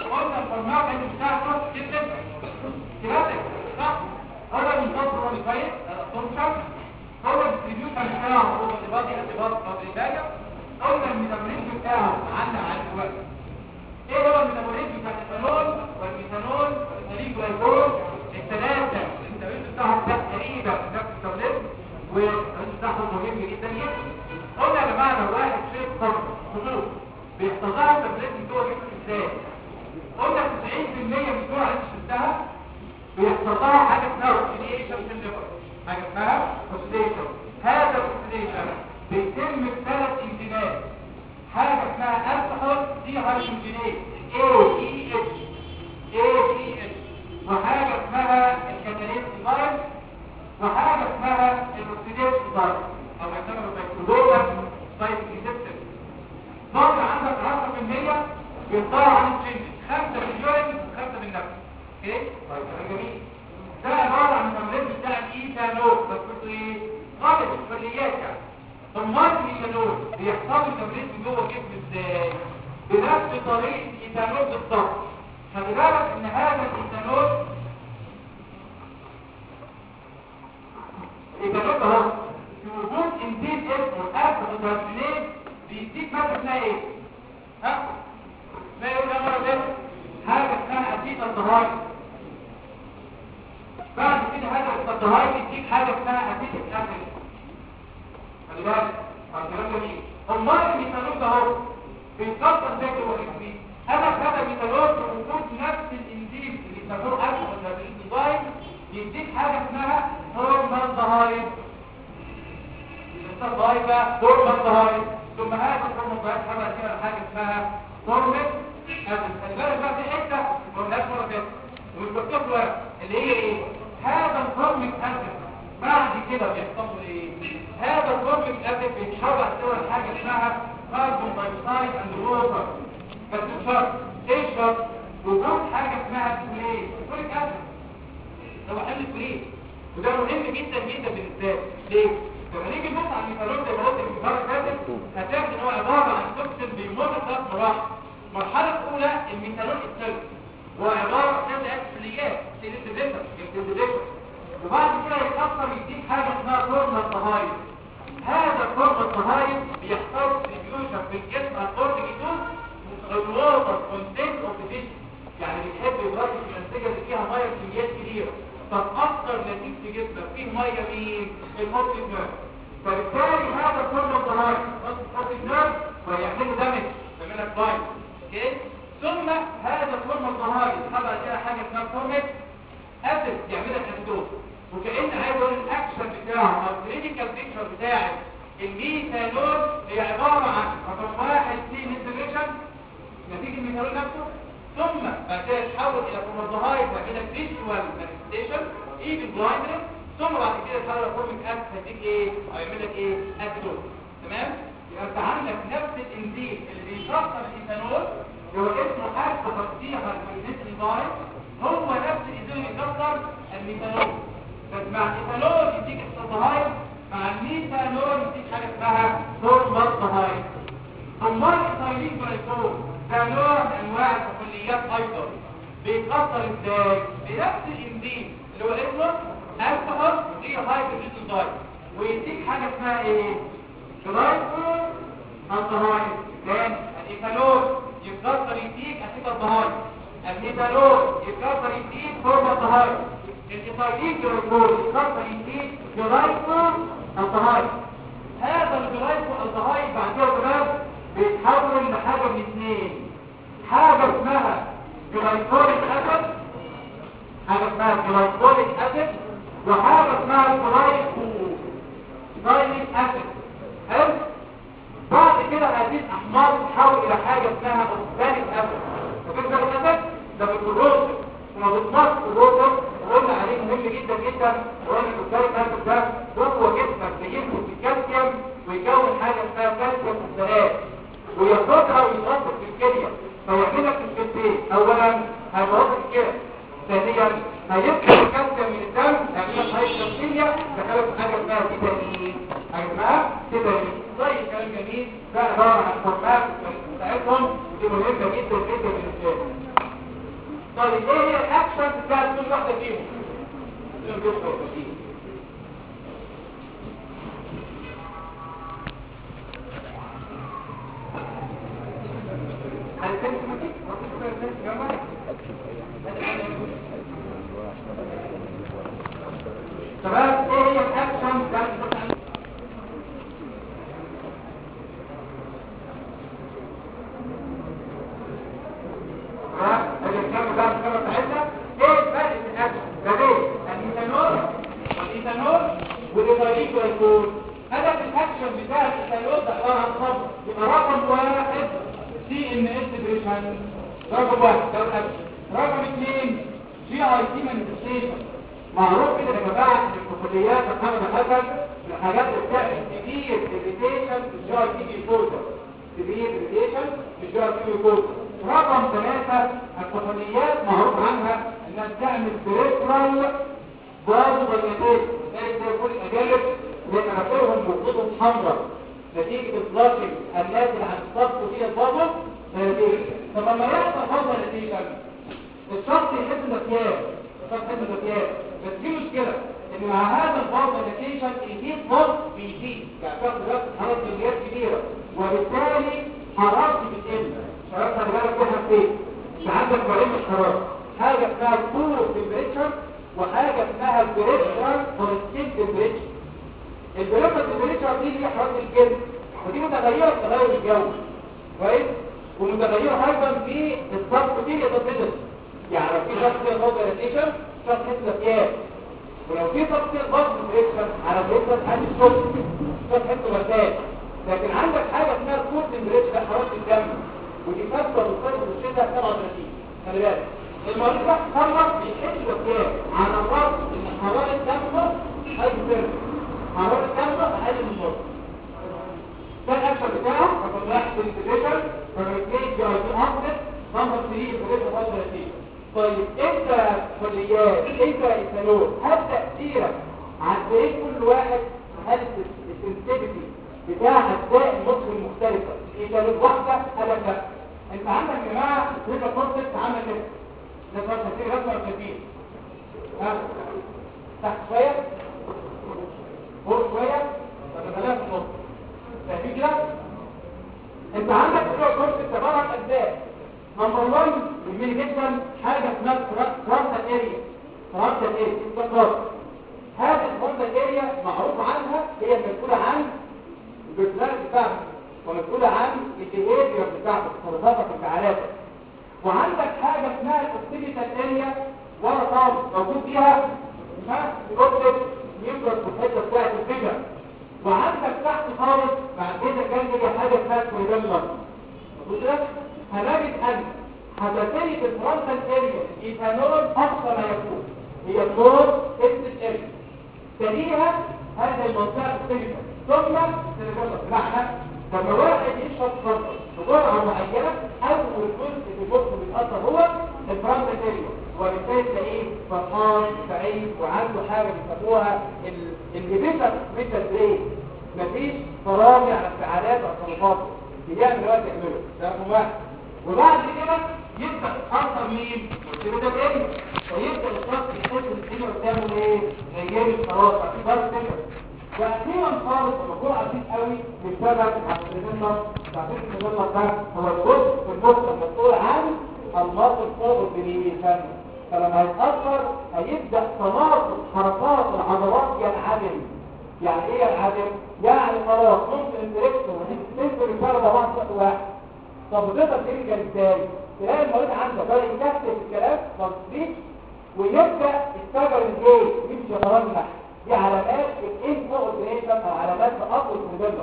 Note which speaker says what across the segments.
Speaker 1: قلنا الفورمات اللي بتاعته جدا كلاسيك صح هو المنتصر هو كويس الاسومشن هو الديستريبيوشن بتاعه هو الانضباطي انضباط تدريبيه قلنا الميتابوليزم بتاعه عنا على دلوقتي ايه هو الميتابوليزم بتاع الفينول والميثانول والميثانيل جلايكول الثلاثه الميتابوليزم بتاعهم ده تقريبا نفس الميتابوليزم والميتابوليزم بتاعهم مهم جدا جدا قلنا يا جماعه لو واحد شرب خمر خمور بيستطيع الميتابوليزم جوه جسمه ازاي قلنا 90% من الجرعه اللي شربتها بيحصل لها حاجه اسمها اوكسيديشن في الليفر حاجه اسمها اوكسيديشن هذا الاوكسيديشن بيتم بثلاث انزيمات حاجه اسمها الكحول دي هيدروجينيز اي اي اتش اي اي اتش وحاجه اسمها الكاتاليز فايروس وحاجه اسمها الاوكسيديز فايروس او يعتبر بايكولوجيا سايتك سيستم ضغط عندك 10% بيطلع عن التشينج 5 مليون 5 من نفسه اوكي طيب كلام جميل ده عباره عن التمرين بتاع الايثانول بس كنت ايه غلط الكليات يعني طب ما الايثانول بيحصل التمرين جوه الجسم ازاي بنفس طريقه الايثانول بالظبط خلي بالك ان هذا الايثانول الايثانول ده اهو في وجود انزيم اسمه الفا بيديك ماده اسمها ايه ها اسمها ايه يا مرة حاجه اسمها اسيد الدهايد بعد كده هذا الدهايد يديك حاجه اسمها اسيد الاسيد خلي بالك الكلام جميل امال الميثانول ده اهو بيتكسر زي جوه الجسم هدف هذا الميثانول وجود نفس الانزيم اللي بيسموه الكحول الدهايد يديك حاجه اسمها هرمون دهايد الدهايد ده هرمون دهايد ثم هذا الهرمون دهايد حاجه كده حاجه اسمها هرمون البلد بقى في حته ما قلناش مره فاتت والدكتور ورق اللي هي ايه هذا الفورميك اسيد بعد كده بيحصل له ايه هذا الفورميك اسيد بيتحول الى حاجه اسمها كربون دايوكسيد اند ووتر بس بشرط ايه الشرط وجود حاجه اسمها الكولين الكوليك اسيد هو حمل الكولين وده مهم جدا جدا بالنسبه ليه لما نيجي نبص على الميثانول زي ما قلت في المره اللي فاتت هتلاقي ان هو عباره عن توكسين بيمر ثلاث مراحل المرحلة الأولى الميثانول السلبي هو عبارة عن أكسليات سيليتيفيتر انتديشن وبعد كده يتأثر يديك حاجة اسمها فورمة الطهايد هذا فورمة الطهايد بيحصل ديفيوجن في الجسم الكورتيكيتوز الووتر كونتنت اوف ذا يعني بتحب يضرب في الأنسجة اللي فيها مية كميات كبيرة فتأثر نتيجة جسمك فيه مية مين؟ الأوبتيك نيرف فبالتالي هذا فورمة الطهايد الأوبتيك نيرف ويعمل دامج يعمل لك فايروس اوكي ثم هذا الفورم الطهاري طبعا كده حاجه اسمها فورمت اسيد يعمل لك اسيدوز وكأن عايز اقول الاكشن بتاعه او الكلينيكال بيكتشر بتاع الميثانول هي عباره عن رقم واحد سي انتجريشن نتيجه الميثانول نفسه ثم بعد كده يتحول الى فورمالدهايد بعد كده فيجوال مانيفستيشن ايفن بلايندنس ثم بعد كده يتحول الى فورميك اسيد هيديك ايه او يعمل لك ايه اسيدوز تمام يبقى انت عندك نفس الانزيم اللي بيكسر الايثانول هو اسمه اكتر تصديق الكولينيتري دايت هو نفس الانزيم اللي بيكسر الميثانول بس مع الايثانول يديك الصدهايد مع الميثانول يديك حاجه اسمها فورمالدهايد امال الايثايلين جلايكول ده نوع من انواع الكحوليات ايضا بيتكسر ازاي بنفس الانزيم اللي هو اسمه الكحول دي هايدروجين دايت ويديك حاجه اسمها ايه جلايكول الدهايد تاني الايثانول يتكسر يديك اسيد الدهايد الميثانول يتكسر يديك فورم الدهايد الايثايلين جلايكول يتكسر يديك جلايكول الدهايد هذا الجلايكول الدهايد بعد كده كمان بيتحول لحاجه من اثنين حاجه اسمها جلايكوليك اسيد حاجه اسمها جلايكوليك اسيد وحاجه اسمها جلايكول جلايكوليك اسيد حلو بعد كده هذه الاحماض تتحول الى حاجه اسمها اوكساليك اسيد فكره الاسيد ده بالكلوروز وما بتنقص الكلوروز وقلنا عليه مهم جدا جدا وقلنا الاوكساليك اسيد ده جوه جسمك بيمسك الكالسيوم ويكون حاجه اسمها كالسيوم اوكسالات وياخدها ويتوظف في الكليه فيعمل لك الكليتين اولا هيبوظ الكلى ثانيا هيفقد الكالسيوم من الدم يعمل لك هايبوكسيميا دخلت حاجه اسمها فيتامين حاجه اسمها فيتامين طيب كلام جميل ده عباره عن فورمات بتاعتهم دي مهمه جدا جدا بالنسبه لي طيب ايه هي الاكشن بتاعت كل واحده فيهم شباب ايه هي الاكشن بتاعت هدف الاكشن بتاع الايثانول ده عباره عن خمر يبقى رقم واحد سي ان اس ديبريشن رقم واحد ده الاكشن رقم اثنين جي اي تي مانيفستيشن معروف كده يا جماعه ان الكحوليات محمد حسن من الحاجات اللي بتعمل كبير اريتيشن في الجي اي تي بيفوتر كبير اريتيشن في الجي اي تي بيفوتر رقم ثلاثة الكحوليات معروف عنها انها بتعمل بريفرال برضه بيانات ذلك زي كل الاجانب بيتنفرهم بخطوط حمراء نتيجة الفلاشنج الناس اللي هتصفوا فيها البابل نتيجة طب لما يحصل حمراء نتيجة الشخص يحس انه الشخص يحس انه بس في مشكلة ان مع هذا البابل نتيجة يزيد بوت بيزيد يعني شخص دلوقتي حرارة كميات كبيرة وبالتالي حرارتي بتقل شباب خلي بالك في حاجتين عندك نوعين من الحرارة حاجة اسمها الكور تمبريتشر وحاجة اسمها البريشر كونستنت تمبريتشر البريشر تمبريتشر دي هي حرارة الجلد ودي متغيرة بتغير الجو كويس ومتغيرة ايضا في الضغط دي يتبدل يعني لو في شخص فيه ضغط ريتيشن شخص حس فيها ولو في ضغط ضغط بريشر على بريشر عندي الصبح شخص حس بردان لكن عندك حاجة اسمها الكور تمبريتشر حرارة الدم ودي فترة بالصيف والشتاء 37 خلي بالك المريض ده خلص بيحس بكام على الرأس ان حرارة دمه هيصير حرارة دمه اقل من النص ده الاكشن بتاعه رقم واحد الانتجريشن رقم اثنين جي اي تي اوفست نمبر 3 الانتجريشن 35 طيب انت كليات انت ايثانول هل تأثيرك عن طريق كل واحد هل السنسيتيفيتي بتاع اجزاء المخ المختلفة ايثانول واحدة هل لا انت عندك يا جماعه ريبا كونسبت عامل كده ده فرق كتير رسمه كتير ها تحت شويه فوق شويه طب خلينا في النص شايفين كده انت عندك ريبا كونسبت عباره عن اجزاء نمبر 1 جميل جدا حاجه اسمها فرونتال اريا فرونتال اريا استقرار هذه الفرونتال اريا معروف عنها هي المسؤوله عن البرسونال بتاعها ومسؤولة عن البيهيفير بتاعتك تصرفاتك وفعالاتك وعندك حاجة اسمها الاوكسيديتال اريا ورا خالص موجود فيها ها الاوكسيد يفرق في الحته بتاعت الفيجر وعندك تحت خالص بعد كده كان لي حاجه اسمها كويدلر موجود كده هنجد ان حساسيه الفرونتال اريا ايثانول اقصى ما يكون هي النور اسم اريا تليها هذه المنطقه الفيجر ثم تتجلط بمعنى لما واحد يشرب خمر بجرعه معينه اول جزء في المخ بيتاثر هو الفرونتال اريا وبالتالي تلاقيه فرحان سعيد وعنده حاجه بيسموها الانهبيشن ميتال برين مفيش تراجع على انفعالات وتصرفاته بيعمل وقت يعمله ده رقم واحد وبعد كده يبدا يتاثر مين؟ قلت ده ايه؟ ويبدا الشخص يحس ان الدنيا قدامه ايه؟ غير خلاص اعتبار كده واخيرا خالص الموضوع عزيز قوي بسبب التدمر تعريف التدمر ده هو الجزء في المخ المسؤول عن الماضي الصابر بالإيمان فلما يتأثر هيبدأ تناقض حركات العضلات ينعدم يعني ايه ينعدم؟ يعني خلاص ممكن الدريكتور تنزل رسالة ده واحد واحد طب وتقدر ترجع ازاي؟ تلاقي المريض عنده بدأ يكتب الكلام تصديق ويبدأ يستجر الجيش يمشي غرام نحو دي علامات الانفوغريشن او علامات تأقل الكمبيوتر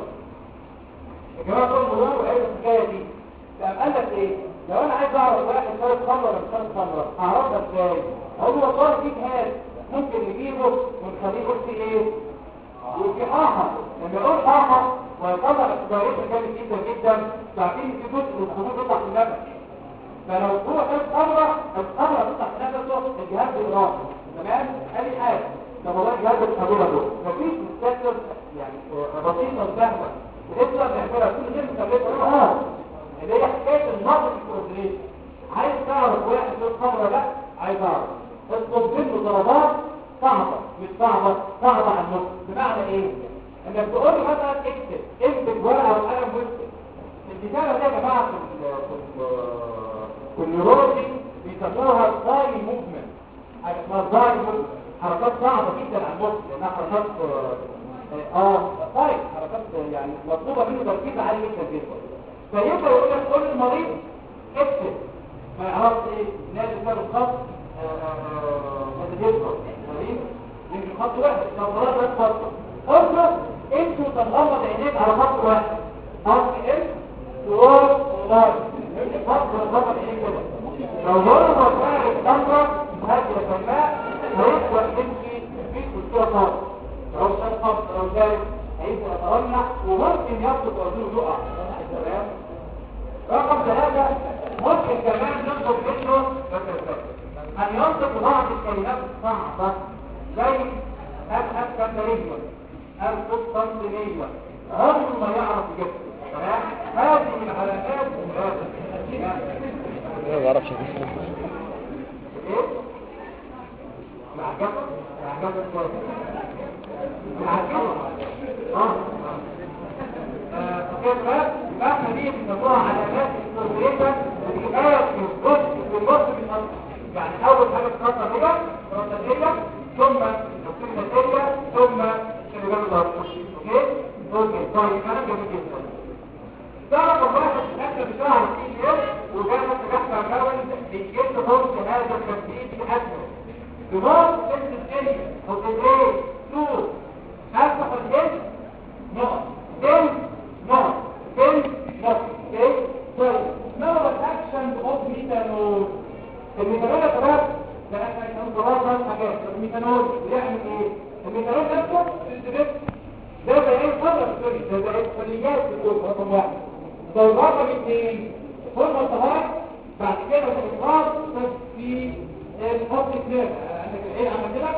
Speaker 1: يا جماعه كل مرور وعيد الحكايه دي طب قال لك ايه لو انا عايز اعرف واحد شارب خمره ولا مش شارب خمره اعرفها ازاي اقول له والله في جهاز ممكن نجيبه ونخليه يقول فيه ايه يقول فيه حاحه لما يقول حاحه ويطلع اكسبيريشن جامد جدا جدا تعرفين في جزء من الخمور بيطلع في النفس فلو هو شارب خمره الخمره بتطلع في نفسه الجهاز بيقراه تمام ادي حاجه طب والله جهاز الحضورة دول مفيش مستكتر يعني بسيطة وسهلة بنقدر نعملها كل غير مكلفة اه اللي هي حكاية النظر الكوردينيشن عايز تعرف واحد له صعبه ولا لا عايز اعرف اطلب منه طلبات صعبه مش صعبه صعبه على المخ بمعنى ايه انك تقول له مثلا اكتب اكتب ورقه وقلم واكتب الكتابه دي يا جماعه في ال- في ال- في النيورولوجي بيسموها الضاي موفمنت حاجه اسمها الضاي موفمنت حركات صعبه جدا على المخ لانها حركات اه اه طيب حركات يعني مطلوبه منه تركيز عالي جدا جدا فيبقى يقول لك قول للمريض اكتب ما يعرفش ايه نازل كده الخط نازل يضغط مريض يمكن خط واحد لو خلاص بس خط ارجو انتوا تغمض عينيك على خط واحد خط ام سوار ولاي يمكن خط تغمض عينيك كده لو هو فاهم الدمرة هذه الفناء هيقدر يمشي في كل خط لو شال خط لو شارك هيبقى يترنح وممكن يسقط وزنه يقع تمام رقم ثلاثة ممكن كمان نطلب منه أن ينطق بعض الكلمات الصعبة زي الأسكندرية القسطنطينية عمره ما يعرف يجيبها تمام هذه العلامات
Speaker 2: ما بعرفش اسمه
Speaker 1: ايه؟ العجبة العجبة كويس العجبة اه كيف احنا دي بنسموها علامات الكونكريتة الحكاية في الجزء في النص من الأرض يعني أول حاجة تتكسر هي فرنسية ثم الكلماتية ثم شريان الأرض أوكي؟ أوكي طيب أنا جميل جدا ده رقم واحد احنا بشهر السي دي اس وجانا فتحنا اكونت بيجيب فرص هذا التثبيت الاسمى دماغ اسم الاريا او الايه تو افتح الاسم نقط دم نقط دم نقط اوكي طيب نوع الاكشن اوف ميثانول الميثانول يا شباب ده احنا كنا دراسه حاجات الميثانول بيعمل ايه الميثانول نفسه الانتباه ده ده ايه فضل سوري ده ده ايه فليات بتقول رقم واحد طيب رقم اثنين فورمة الطهارة بعد كده الإخراج في الفضل كلاب عندك العين عمل كده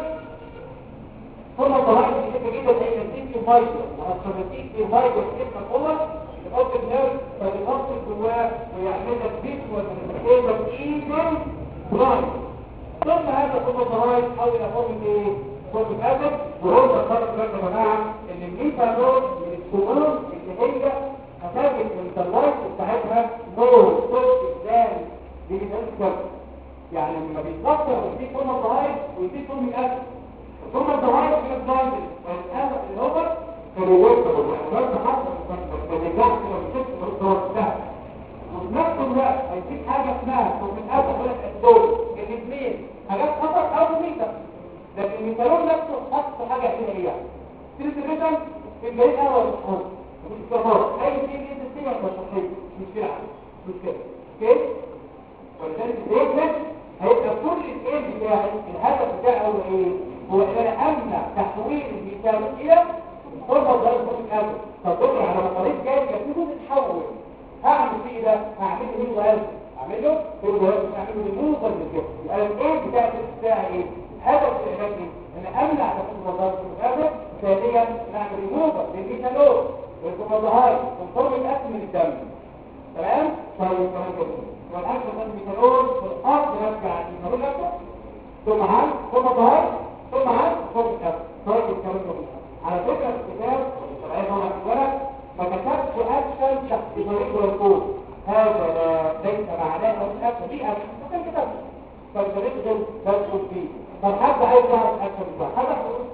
Speaker 1: فورمة الطهارة دي كده جدا هي نتيجة مايكرو وهتخرجيك في مايكرو كيف القوة الفضل كلاب فيفصل جواه ويعمل لك بيت وتنسيبك ايدن برايم ثم هذا فورمة الطهارة يتحول إلى فورمة ايه؟ فورمة أسد وهو الفرق بين يا جماعة إن الميثانول من السموم اللي هي هتجد الانترلايت بتاعتها نور صوت ازاي بيتذكر يعني لما بيتذكر ويديك فورمة الضهايد ويديك فورمة الأسد فورمة الضهايد في الضهايد والأسد اللي هو كرويته يعني بس حتى ما بيجاش لو شفت الضغط بتاعك وفي نفس الوقت هيديك حاجة اسمها فورمة الأسد ولا الدول الاثنين حاجات خطر أو ميتة لكن الميتالون نفسه حط حاجة كده هي تلتريشن في البعيد أول الحوض مش كفار اي شيء يد السنة مش صحيح مش كده مش كده اوكي ولذلك الريتمنت هيبقى كل الايه بتاعي الهدف بتاعي هو ايه هو ان انا امنع تحويل الميثان الى فورمه ضرب فورمه الاسد طب بكره على مقاريض جاي يبتدوا تتحول هعمل فيه ده هعمل له مين وقلب اعمل له كل ده اعمل له ريموفر من كده يبقى الايه بتاع بتاعي ايه هدف العلاج ايه ان امنع تحويل ضرب فورمه الاسد ثانيا نعمل ريموفر للميثانول والكومبوزهاي والفورم الاسم من الدم تمام طيب تمام كده والاكل ده الميثانول في الارض يرجع الميثانول نفسه ثم عن كومبوزهاي ثم عن فورم الاسم طيب الكلام ده على فكره الكتاب الشرعيه طبعا في الورق ما كتبش اكشن شخص طريق ولا الكود هذا لا ليس معناه او الاكشن دي اكشن ممكن كتاب فالطريق ده بدخل فيه طب حد عايز يعرف اكشن ازاي حد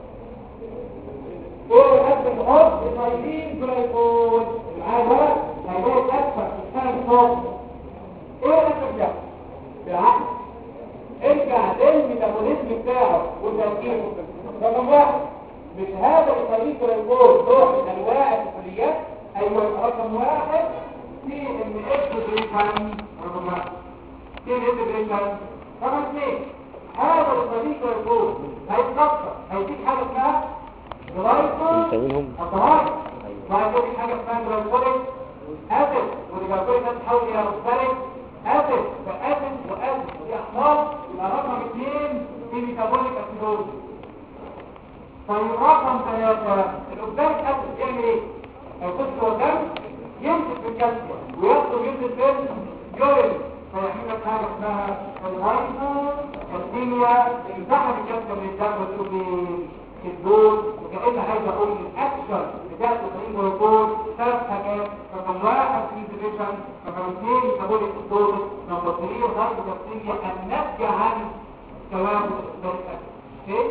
Speaker 1: ايه الاكل الارض النايلين جلايكول معاه ورق هيلاقي الاكثر في السنه الصوت ايه الاكل ده بالعقل ارجع للميتابوليزم بتاعه وتركيبه رقم واحد مش هذا النايلين جلايكول نوع من انواع الكليات ايوه رقم واحد في ان اكسبريشن رقم واحد في الاكسبريشن رقم اثنين هذا النايلين جلايكول هيتكسر هيديك حاجه اسمها
Speaker 2: بنسويلهم
Speaker 1: الطهارة بعد كده حاجة اسمها جلايكوليك اسيد والجلايكوليك ده تتحول الى روسباليك اسيد فاسيد واسيد ودي احماض يبقى رقم اثنين في ميتابوليك اسيدوز طيب رقم ثلاثة الاوكساليك اسيد يعمل ايه؟ يخش جوه الدم يمسك في الكالسيوم ويخرج ينزل في اليورين فيعمل لك حاجه اسمها الهايبو الكيميا انسحب الكبسه من الدم وتقول في الدول وكأن عايز اقول الاكشن بتاع التطعيم والدول ثلاث حاجات رقم واحد انتجريشن رقم اثنين ميتابوليك ستورز نمبر 3 هايبو كابسيميا الناتج عن توابل الدول اوكي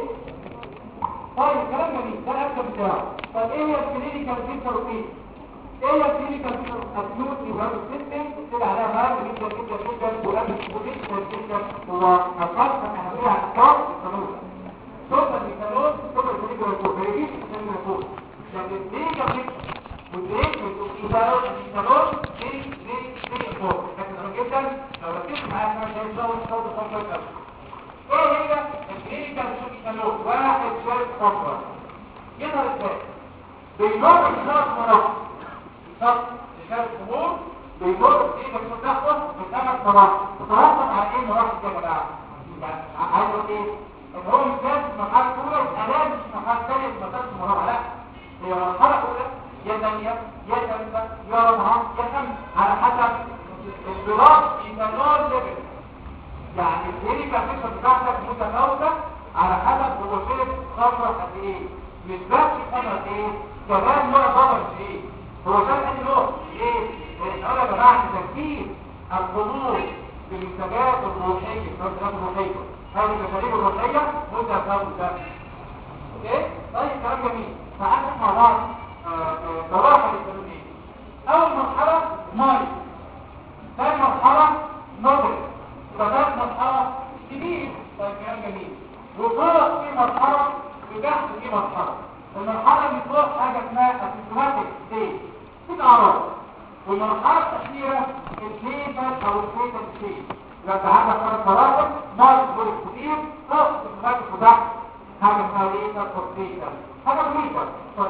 Speaker 1: طيب الكلام جميل ده الاكشن بتاعه طب ايه هي الكلينيكال فيتشر ايه ايه هي الكلينيكال فيتشر اكيوت يبقى سيستم كده عليها مهم جدا جدا جدا وقبل جدا جدا هو الخاصه اهميه على الكار القانون ثم الكانون ثم الكلينيكال ريبورت ما يجيش الكلينيكال ريبورت لكن الكلينيكال فيتشر والبريك والكانون الكانون دي دي دي ريبورت لكن انا جدا لو ركزت معايا كمان زي الصوت الصوت الصوت الصوت ايه هي الكلينيكال فيتشر واحد شويه صفرة يظهر ازاي بيمر بثلاث مراحل بالظبط لثلاث امور بيمر بايه بس بتاخد بثلاث مراحل تتوقف على ايه مراحل دي يا جماعه يعني عايز اقول ايه ان هو مش بس مرحله اولى الان مش مرحله ثانيه مش مرحله مراحل لا هي مرحله اولى يا ثانيه يا ثالثه يا رابعه يا خامسه على حسب الدراسه ايثانول ليفل يعني الكلينيكال فيشر بتاعتك متفاوته على حسب هو شرب خمره قد ايه مش بس خمره ايه كمان نوع خمره ايه هو ده قد نوع ايه انا يا جماعه تركيز الحضور في المنتجات الروحيه المنتجات الروحيه هذه المشاريب الروحيه متفاوته اوكي طيب كلام جميل تعالوا مع بعض مراحل التمرين اول مرحله ماي ثاني مرحله نوبل وثالث مرحله كبير طيب كلام جميل وفوق في مرحله وتحت في مرحله المرحله اللي فوق حاجه اسمها اسيستماتيك ستيج في اعراض والمرحله الاخيره الفيتال او الفيتال ستيج يبقى عندك ثلاث مراحل ماي فوق كتير فوق اسيستماتيك وتحت حاجه اسمها فيتال فيتال حاجه فيتال طيب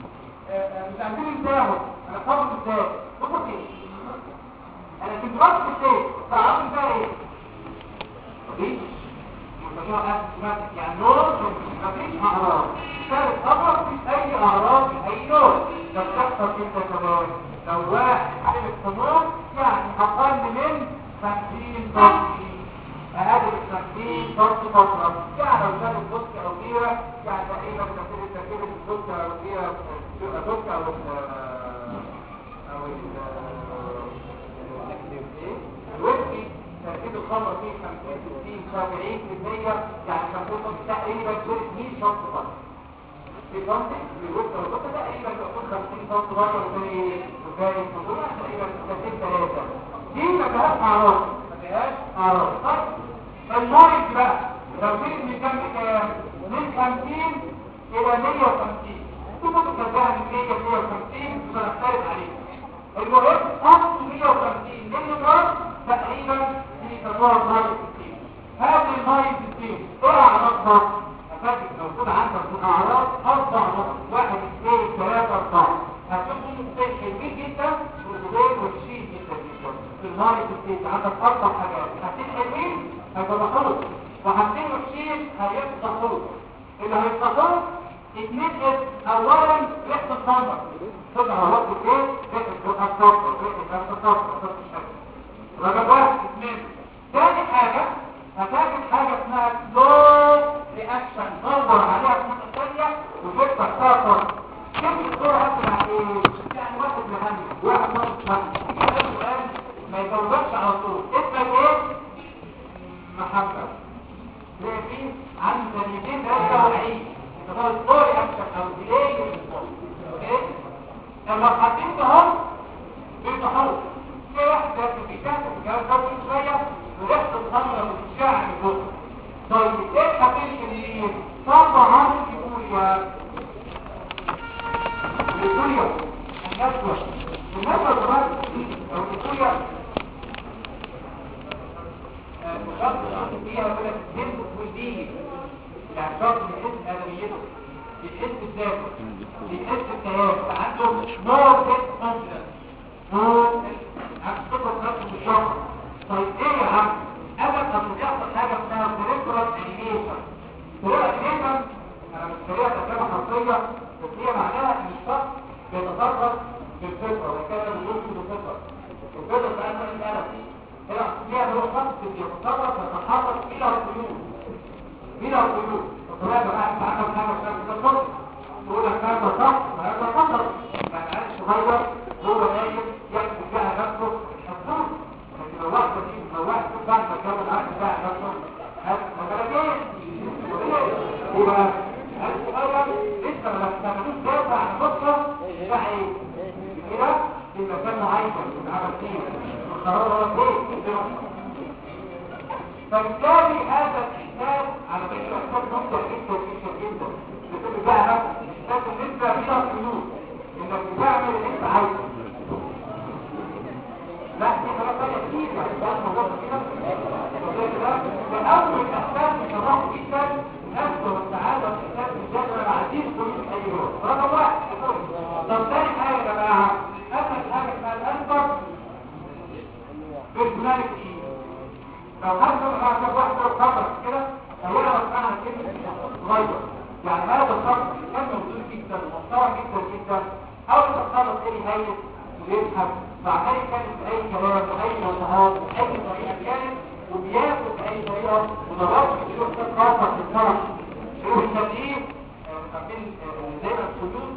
Speaker 1: مش عارفين ازاي اهو انا فاضل ازاي بصوا كده انا كنت رابط ازاي تعرفوا ازاي ايه مفيش مفيش اسيستماتيك يعني نور مفيش اعراض ثالث امر مفيش اي اعراض اي نور ده بتحصل امتى كمان لو واحد عامل الصمام يعني اقل من 50 ضغط اقل من 50 ضغط فتره يعني لو كانت ضغط او كبيره يعني تقريبا تكون تركيبه الضغط او كبيره تبقى ضغط او او الويسكي تركيب الخمر فيه 50 60 70% يعني كان تقريبا 100 شخص فقط في منطق الوسط والوسط تقريبا تكون 50 سم بره وزي وزي الفضول تقريبا 30 3 دي ما فيهاش اعراض ما فيهاش اعراض طيب المايك بقى لو في من كام كام من 50 الى 150 انتوا ممكن ترجعوا من 100 ل 150 مش هنختلف عليه المهم خط 150 ملي جرام تقريبا في تنوع المايك الكتير هذه المايك الكتير ايه اعراضها أفاجئ موجود عندك من أعراض أربع نقط واحد اثنين ثلاثة أربعة هتشوفوا مختلف حلوين جدا والغير وحشين جدا جدا في المايك الكتير عندك أربع حاجات حاجتين حلوين هيبقى محروق وحاجتين وحشين هيبقى محروق اللي هيبقى اثنين اسم أولا ريحة الصمر تبقى هواك ايه؟ ريحة الصمر ريحة الصمر ريحة الصمر رقم واحد اثنين ثاني حاجة هتاخد حاجة اسمها سلو رياكشن دور عليها في النقطة الثانية وجبت طاقة كم الدور هتبقى ايه؟ يعني واحد مهم واحد نقص مهم كده سؤال ما يجاوبكش على طول اسمك ايه؟ محمد ليه في عن ثانيتين ثلاثة وعيد انت طالب سلو رياكشن او ديلي اوكي؟ المرحلتين دهم بيتحرك في واحد في تحت في الجهاز ده شوية وريحة الخمرة بتشع من جوه طيب ايه الحقيقة اللي طبعا يقول يا ليكوليا النسوة النسوة كمان او ليكوليا مشخص فيها يقول لك الجنس والديني يعني شخص بيحس بأدميته بيحس بذاته بيحس بكيانه عنده نوع سيلف كونفيدنس نوع هتفتكر نفسه بالشخص طيب ايه يا عم ابدا ان بيحصل حاجه اسمها بريفرال انيميشن بريفرال انيميشن انا مش طريقه ترجمه حرفيه بس هي معناها ان الشخص بيتصرف بالفطره وكان بيوصل بالفطره الفطره بتاعت الالم هي فيها فقط تتحرك الى القيود الى القيود فطبعا بقى انت عندك حاجه شكل الصوت تقول لك هذا صح وهذا خطر يعني عيل صغير هو نايم يكتب فيها نفسه الصوت لكن لو واحده دي لو واحد شوف بعد ما كمل عارف بقى نفسه هذا ما بلاش يبقى عيل صغير لسه ما تستخدموش دافع عن نصه يبقى ايه كده في مكان معين بنتعامل فيه القرار هو فين فبالتالي هذا الإحساس على فكرة إحساس ممتع جدا جدا جدا بتقول بقى نفسك إحساس إن أنت فيها قيود إنك بتعمل اللي أنت عايزه لا دي حاجة تانية كتير يعني ده الموضوع كده فأول إحساس بصراحة جدا نفسه والسعادة والإحساس بالذات أنا عايزين كل أي يوم رقم واحد طب تاني حاجة يا جماعة أسهل حاجة اسمها الأنفر personality لو حد واحد واحدة وخبر كده أولا معنى كلمة صغير يعني هذا الشخص كان موجود جدا محترم جدا جدا أول ما تخلص أي هيئة ويفهم بعدين يتكلم في أي كلام وأي نصهات وأي طريقة كانت وبياخد بأي طريقة وضربت بشوف خاصة في الفرح شوف التدريب مسمين دايما الحدود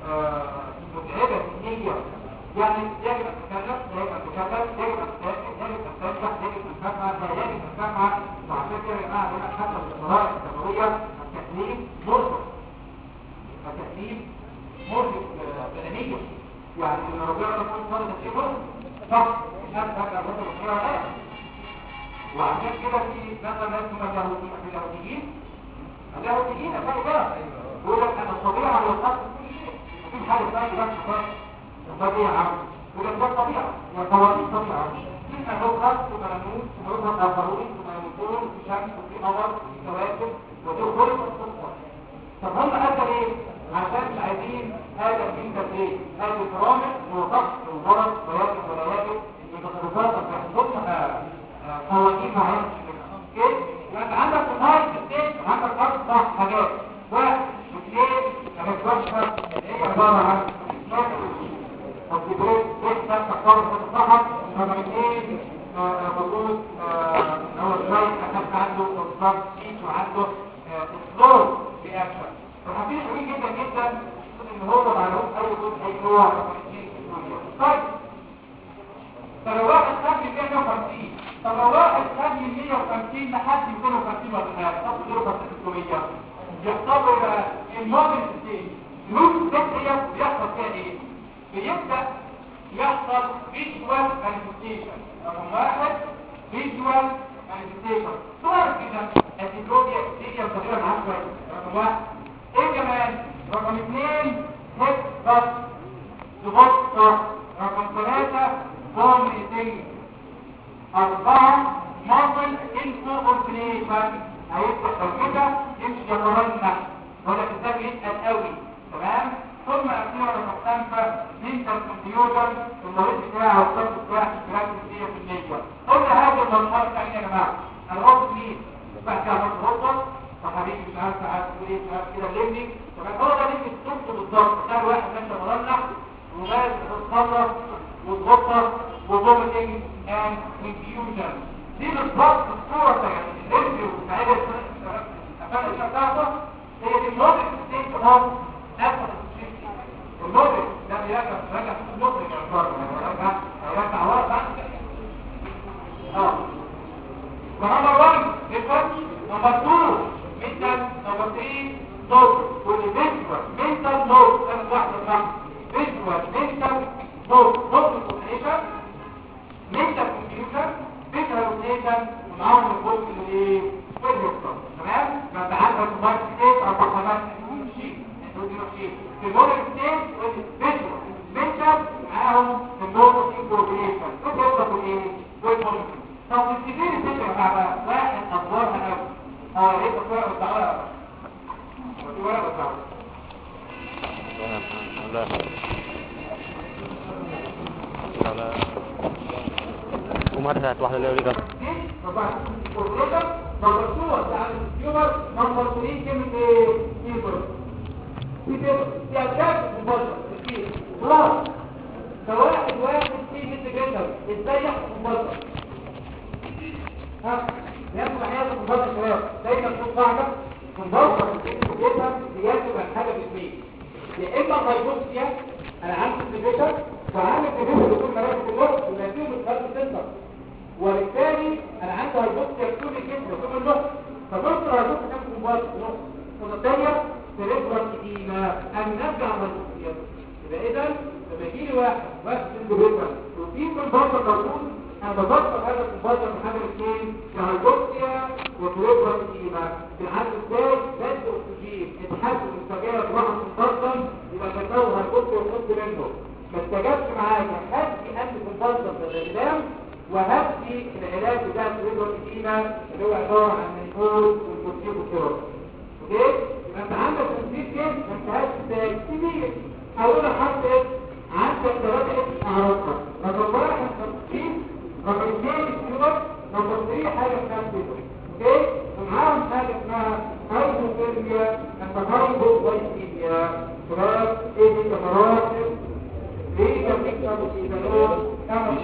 Speaker 1: متعبة ذهنية يعني يجب أن تتكلم يجب أن تتكلم يجب أن تتكلم يجب أن تنجح يجب أن تفهم لا يجب أن تفهم وعشان كده يا جماعة هنا حتى في القراءة التنوية التكليف مرهق التكليف مرهق بدنيا يعني ان ربنا يكون فرض شيء مرهق صح الناس فاكره الرسل الصغيره لا وعشان كده في مثلا ناس هم اليهوديين اليهوديين هتلاقي كده يقول لك انا الطبيعه على الخط مفيش حاجه اسمها بس خالص الطبيعه يقول لك ده الطبيعه يعني قوانين طبيعه في له خط وملموس ومرهق اخرون وملموسون وفي شمس وفي قمر وفي كواكب ودول خلق الصدفه طب هم قالوا ايه عشان مش عايزين هذا الدين ده ايه هذه الفرامل وضغط وضرب ويجب ولا يجب بتصرفات بيحصلها قوانين معينه اوكي يبقى عندك نهايه الدين عندك اربع حاجات واحد اثنين حاجات وحشه هي عباره عن تطبيقات لسه تقرر تتصحح رقم اثنين موجود ان هو شويه اخذت عنده اصدار شيت وعنده اصدار رياكشن فحاطين حاجات جدا جدا ان هو معلوم اي جزء اي نوع طيب فلو واحد خد 150 طب لو واحد خد 150 لحد 250 ولا حاجه طب 300 يحصل له بقى الموديل ستيج الموديل ستيج هي بيحصل فيها ايه؟ بيبدا يحصل فيجوال مانيفستيشن رقم واحد فيجوال مانيفستيشن صور كده الديكروبيا دي تقريبا معاك كويس رقم واحد ايه كمان رقم اثنين هيك بس ضغط رقم ثلاثة vomiting أربعة muscle incoordination هيبدأ لو كده يمشي يترنح ولا كده بيتقل قوي تمام ثم أخيرا رقم خمسة mental confusion المريض بتاعه والطب بتاعه اشتراك كتير في النية قلنا هذا المرحلة بتاعتنا يا جماعة أنا قلت مين؟ بعد كده مرة غلطة وحبيبي مش عارف ساعات تقول ايه مش عارف كده لمني تمام هو ده اللي بتطلب بالظبط تخيل واحد ماشي مرنح وماشي تتصرف والغطة وvomiting and confusion دي بالضبط الصورة بتاعت الانتريو بتاعت الافعال بتاعته هي دي الموديل ستيت اوف افر الموديل ده بيرجع بيرجع في الموديل يا فرق هيرجع هيرجع ورا بعد اه فنمبر 1 ديفرنس نمبر 2 mental نمبر 3 نوت والفيجوال mental نوت كانت واحدة صح visual mental نوت نوت الكومبليشن mental confusion visual rotation ومعاهم الجزء اللي ايه والهيستر تمام فانت عندك مارك ستيت او خمس شيء شيء في الموديل ستيت والفيجوال mental معاهم النوت انكوربريشن والهيستر والايه والموديل طب السيفير ستيت يا جماعه واحد ادوارها قوي اه يا ريت الصوره بتاعها ودي ورقه بتاعها
Speaker 2: لا لا وما تساعد واحدة اللي يوريك
Speaker 1: واحد واحد في متر جدر ازاي يحصل مباشر ها دايما تكون قاعده كومبارتر الانتجريشن بيجب عن حاجه باثنين يا اما هايبوكسيا انا عندي انتجريشن وعامل انتجريشن بيكون مراكز النص ونتيجه من خلال السنتر وبالتالي انا عندي هايبوكسيا في كل الجسم وكل النص فنص الهايبوكسيا كان كومبارتر نص والثانيه سيريبرال ايديما ان نرجع للهايبوكسيا يبقى اذا لما يجي لي واحد واحد انتجريشن وفي كومبارتر موجود انا بفكر هذا الكومبارتر من حاجه اثنين كهايبوكسيا وسيريبرال ايديما في الحالة ازاي بدء اكسجين اتحسن مستجاب راح مفصل يبقى كتبه هايبوكسيا وخد منه ما استجابش معايا هدي انت كومبارتر بالقدام وهدي العلاج بتاع السيريبرال ايديما اللي هو عباره عن الفول والكورتيكوستيرويد اوكي يبقى انت عندك تنسيق جسم ما انتهاش ازاي كبير اول حرف ايه عندك ثلاثه اكس اعراضها رقم واحد تنسيق رقم اثنين السيرور رقم ثلاثه حاجه اسمها سيرور اوكي ومعاهم حاجه اسمها هايبوثيرميا هايبوغلايكيميا شباب ايه دي كاميرات ليه كان بيكسب السيرور كما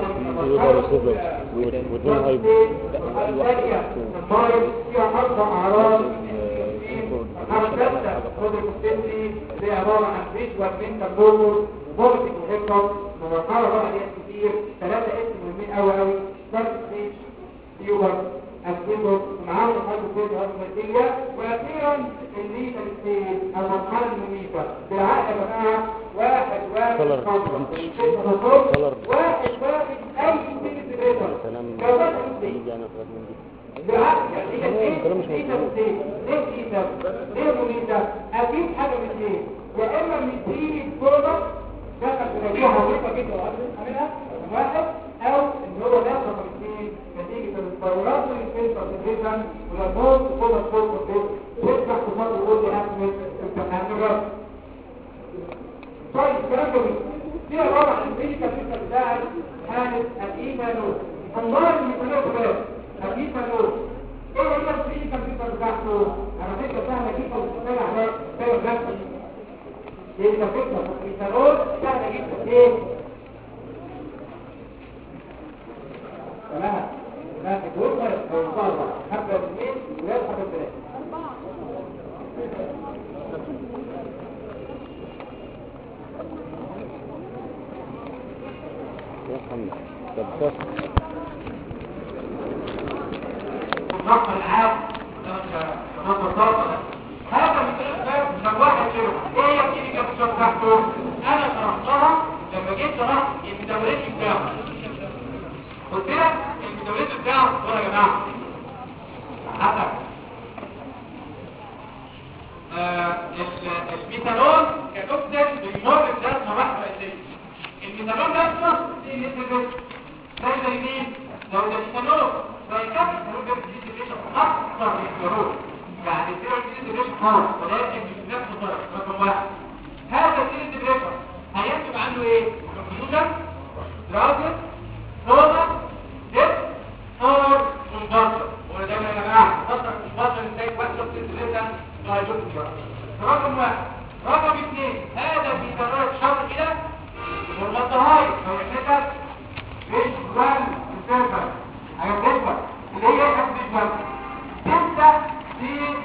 Speaker 2: واثنين هايبو
Speaker 1: الثانيه المايل فيها اربع اعراض الثالثة خد الكوستنسي اللي هي عبارة عن فيجوال منتال بورمول بورتيك وهيكتر مرحلة بقى عليها كتير ثلاثة اسم مهمين قوي قوي ستارت ستيج تيوبر اسبيتو ومعاهم الحاجة كده هرماتية واخيرا الليتا ستيج المرحلة المميتة بالعقل يا جماعة واحد واحد
Speaker 2: Color.
Speaker 1: خمسة
Speaker 2: Color.
Speaker 1: واحد واحد اي سيجن سيجريتر
Speaker 2: كلام
Speaker 1: جوابات ستيج
Speaker 2: يجي انا في من دي
Speaker 1: بالعكس يعني هي
Speaker 2: تمام،
Speaker 1: ايه
Speaker 2: كلام مش
Speaker 1: ايه
Speaker 2: مظبوط.
Speaker 1: تفسير ليه ايه ده ليه مميزه اكيد حاجه من اثنين يا اما مديني برودكت دخل تلاقيها وظيفه جدا عاملها واحد او ان هو ده رقم اثنين نتيجه التطورات اللي في الفيزن ولما تكون الصوت ده تفتح تصدر يقول لي احمد امتحان طيب الكلام ده دي عباره عن الميديكال سيستم بتاعي حاله الايثانول الله الميثانول الايثانول ايه هي الميديكال سيستم بتاعته انا فكره سهله جدا وبتشتغل على سبب نفسي دي فكره الايثانول سهله جدا ايه تمام لا تقول فرق حبه اثنين ولاد حبه ثلاثه
Speaker 2: يا محمد طب بس
Speaker 1: الضغط العام نظر الضغط هذا مثال لو واحد كيلو ايه يا ابني اللي جاب تحته انا شرحتها لما جيت شرحت الميتابوليزم بتاعه قلت لك الميتابوليزم بتاعه هو يا جماعه حتى آه، ال- الميثانول كتوكسين بيمر بثلاث مراحل رئيسيه الميثانول نفسه دي نسبه زي زي مين؟ لو ده ميثانول زي كابل الفلوس ده ديستريبيوشن اكثر من الفلوس يعني الزيرو ديستريبيوشن خالص ولكن مش بنفس الطريقه رقم واحد هذا الديستريبيوشن هينتج عنه ايه؟ كونفيوجن دراجن نوما ديب اور كونفرجن وده يا جماعه خاصه كونفرجن ازاي واحد ديستريبيوشن رقم واحد رقم اثنين هذا في قرار شر كده والمطهاي لو احتاج فيجوال سيرفر هيبقى اللي هي فيجوال تبدا في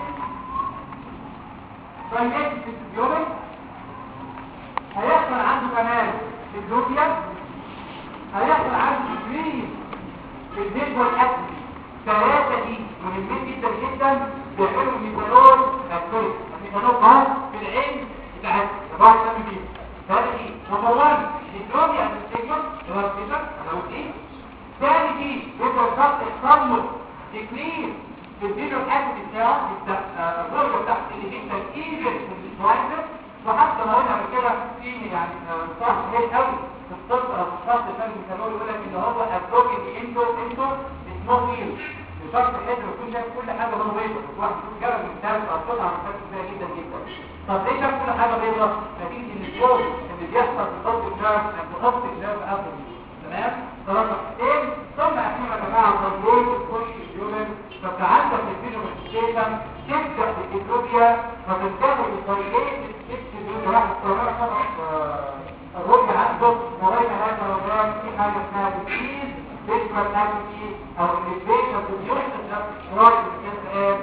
Speaker 1: طريقه اليوم هيحصل عنده كمان الجلوبيا هيحصل عنده تكريس في الفيجوال اكتف ثلاثة دي مهمين جدا جدا بيعملوا الميثانول اكتوريك الميثانول ده في العين بتاعت الواحد سامي فيه ثلاثة دي نمبر 1 الدروبيا عند السيجمنت اللي هو السيجمنت انا قلت ايه ثاني دي يبقى الضغط الصمت تكريس في الفيجوال اكتف بتاعه الدرجة بتاعت اللي جدا ايفن في السلايدر وحتى ما قلنا قبل كده في يعني صح كبير قوي في الطب او في الشخص الثاني الميثانول يقول لك ان هو ابروكن انتو انتو نو ويل الشخص الحجر يكون شايف كل حاجه لونه بيضاء واحد يكون جرب من الثالث او قطعه من الثالث كبيره جدا جدا طب ليه شاف كل حاجه بيضاء نتيجه ان الجول اللي بيحصل في طب النيرف في خط النيرف ابل تمام ده رقم اثنين ثم اخيرا يا جماعه كنترول تخش اليومن فتعدى في الفيديو بالسيستم تبدا بالايثيوبيا فتنتهي بطريقين تكتب اللي راح القرار طبعا الرؤية عنده مرينا هذا الرجال في حاجة اسمها تكييز فيجوال اكتي او الانفيشن في اليوم راجل الاسلام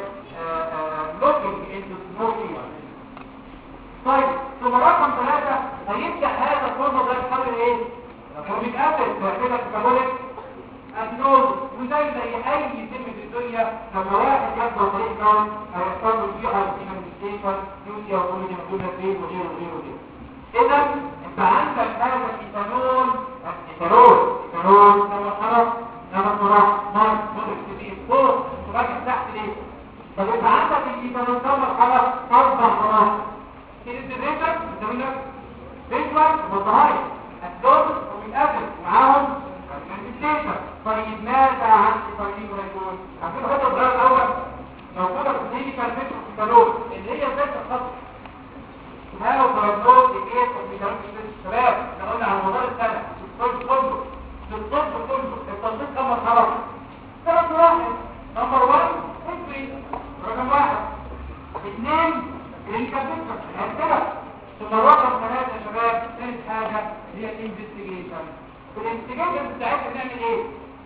Speaker 1: لما واحد يبدأ طريق كون هيحصل له فيه هايبرتيشن يوسيا وكل دول فين وغيره وغيره وغيره اذا انت عندك هذا الايثانول الايثانول الايثانول لما خلاص لما صراح مايك مدرك كبير فوق وراجع تحت ليه طب انت عندك الايثانول ده مرحله اربع مراحل كيريزيشن بتسميها فيجوال وظهري الدور والأجل معاهم الانتيشن طيب ماذا عن الطريق ويكون عارفين الخطة الصغيرة الأول موجودة في الكلينيكال ميثود كتالوج اللي هي ذات الخطة هاو برانوت ايه كمبيوتر الشباب احنا قلنا على مدار السنة الطب كله الطب كله التنظيم كم مرحلة ثلاث واحد نمبر 1 هيستوري رقم واحد اثنين كلينيكال ميثود هكذا ثم رقم ثلاثة يا شباب ثالث حاجة هي الانفستيجيشن الانفستيجيشن بتاعتنا بنعمل ايه؟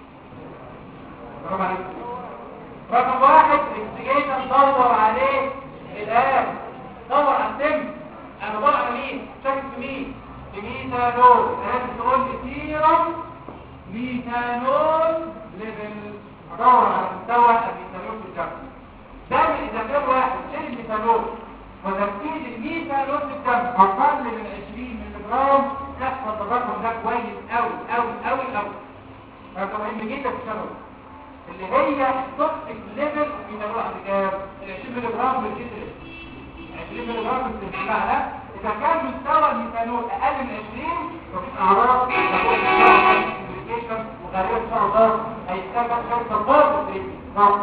Speaker 1: برافو عليك رقم واحد الانفستيجيشن دور عليه الان دور على السم انا بدور على مين؟ شاكك في مين؟ في ميثانول لازم تقول لي سيرم ميثانول ليفل ادور على مستوى الميثانول في الدم دم اذا كان واحد شيل الميثانول وتركيز الميثانول في الدم اقل من 20 ملي جرام تحفظ الرقم ده كويس قوي قوي قوي قوي هذا مهم جدا في الشغل اللي هي التوكسيك ليفل الميثانول عند كام؟ ال 20 ملي جرام بالجسر 20 ملي جرام بالجسر ده اذا كان مستوى الميثانول اقل من 20 ففي اعراض كوميونيكيشن وغالبا ان شاء الله هيستخدم شويه سبورت ضغط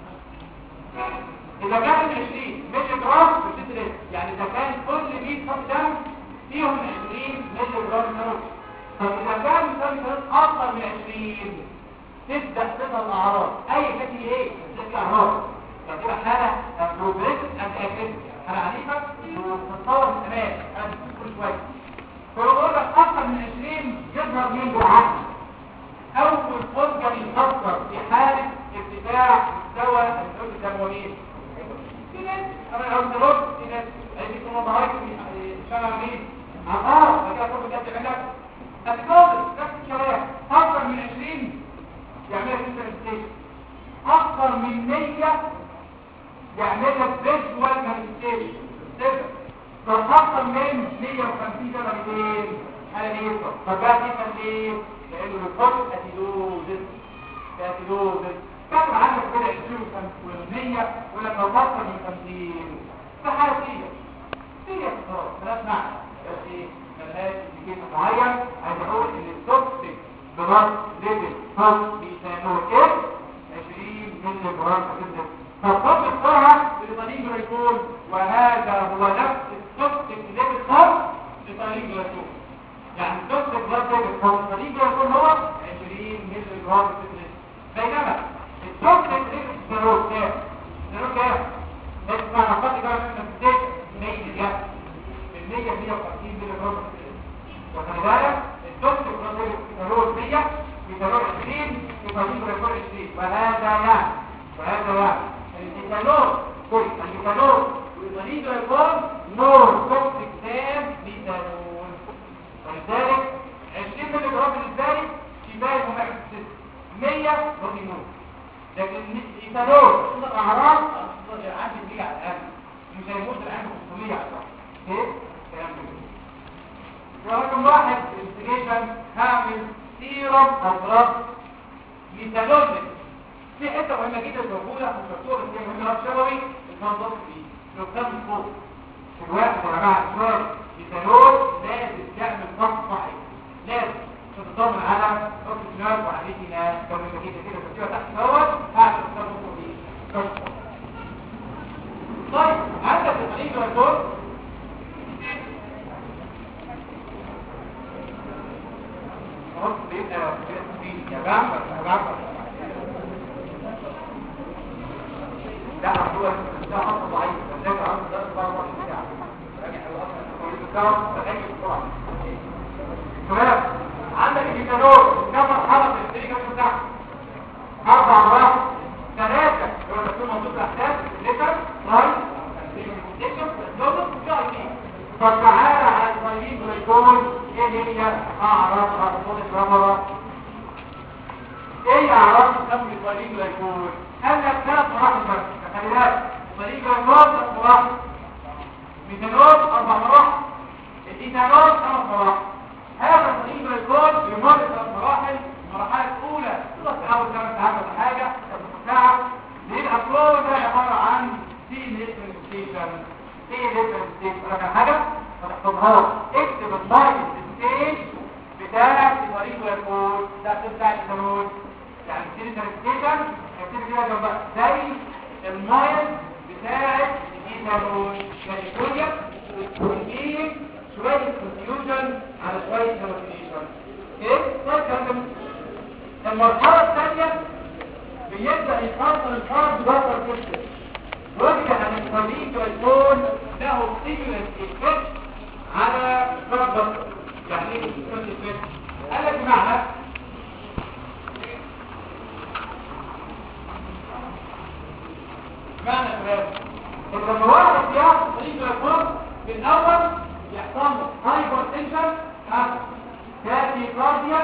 Speaker 1: إذا كان 20 ملي جرام بتدرس يعني إذا كان كل 100 خط دم فيهم 20 ملي جرام نوم طب إذا كان مثلا أكثر من 20 تبدأ تظهر الأعراض أي شكل إيه؟ شكل أعراض يعني تبقى حالة بروجريسيف أند أكتيف حالة عنيفة وتتطور من الأمان هذا كل شوية فبقول لك أكثر من 20 يظهر من بالعكس أول فرجة يتفكر في حالة ارتفاع مستوى الحدود الدمويين في ناس انا لو ضربت في ناس هيجي يكونوا ضعيف شغل مين عقار فكده كل ده بيعمل لك الكوبل نفس الكلام اكثر من 20 يعمل لك انترستيشن اكثر من 100 يعمل لك فيجوال مانيفستيشن صفر طب اكثر من 150 ده 200 حاله ايه طب ده تفهم ليه لانه الفوق اتيدوزس اتيدوزس كان عندك كده 20 و100 ولا لو اكثر من 50 ده حاجه فيها فيها خلاص مالهاش معنى بس ايه مالهاش انديكيتور معين عايز اقول ان التوكسيك بلاد ليفل فوق بيسانوه ايه 20 مللي جرام كده فالطب بتاعها لطريق جلايكول وهذا هو نفس التوكسيك ليفل فوق لطريق جلايكول يعني التوكسيك بلاد ليفل فوق لطريق جلايكول هو 20 مللي جرام كده بينما التوكسيك ليفل سيروت كام سيروت كام اسمع نقاط كده من الستيج 100 جاب من 100 150 مللي جرام وخلي بالك التوكسيك بلاد ليفل سيروت 100 بيساوي 20 يبقى جلايكول 20 وهذا يعني وهذا يعني الإيثانول كل الإيثانول ويضيف الكون نور توكسيك ذات ميثانول ولذلك 20 ملي جرام بالنسبه لي كفايه مهم السيستم 100 روتينول لكن الإيثانول صوت الأعراض عندي بيجي على الأقل مش هيموت الآن 500 على الأقل ايه؟ كلام كده ورقم واحد انفستيجيشن هعمل سيرم أضراب ميثانول في حته مهمه جدا موجوده في الدكتور اللي هي مهمه شبوي اسمها ضغط ايه لو كان فوق في الوقت يا جماعه الشباب يتنور لازم تعمل ضغط صحي لازم عشان تطمن على اكسجين وعليتنا مهمه جدا كده بتبقى تحت دوت هعمل ضغط صحي طيب عندك الطريق الدكتور خلاص بيبقى يا جماعه يا جماعه لا هو ده خط ضعيف ده عرض ده 24 ساعه راجع الاصل بتاعه تغير بسرعه تمام عندك الكيتانول كم مرحله في التريجر بتاعك اربع مراحل ثلاثه لو تكون موجود احداث لتر لاين ديكشن دوز جاي دي طب تعالى على الطريق جلوكوز ايه هي اعراض خطوط الرمره ايه اعراض تسمي الطريق جلوكوز قال لك ثلاث مراحل ميثانول اربع مراحل الايثانول خمس مراحل هذا الطريق الكود بيمر ثلاث مراحل المرحله الاولى تقدر تحاول تعمل تعمل حاجه ساعه بيبقى كل ده عباره عن سي ليتر ستيشن سي ليتر ستيشن لكن حاجه ما تحفظهاش اكتب التايب ستيج بتاع الطريق الكود ده بتاع الايثانول يعني سي ليتر ستيشن اكتب كده جنبها زي المايل بتاعت الايثانول كاليفورنيا ونجيب شوية كونفيوجن على شوية كالكوليشن ايه؟ طيب كلام المرحلة الثانية بيبدأ يفصل الفرد بطل كده وجد ان الطبيب يكون له ستيمولس افكت على فرد بطل يعني ايه ستيمولس افكت؟ قال لك بمعنى معنى كلام ان لما واحد ياخد طريق يكون في الاول يحصل هايبر تنشن تاتي كارديا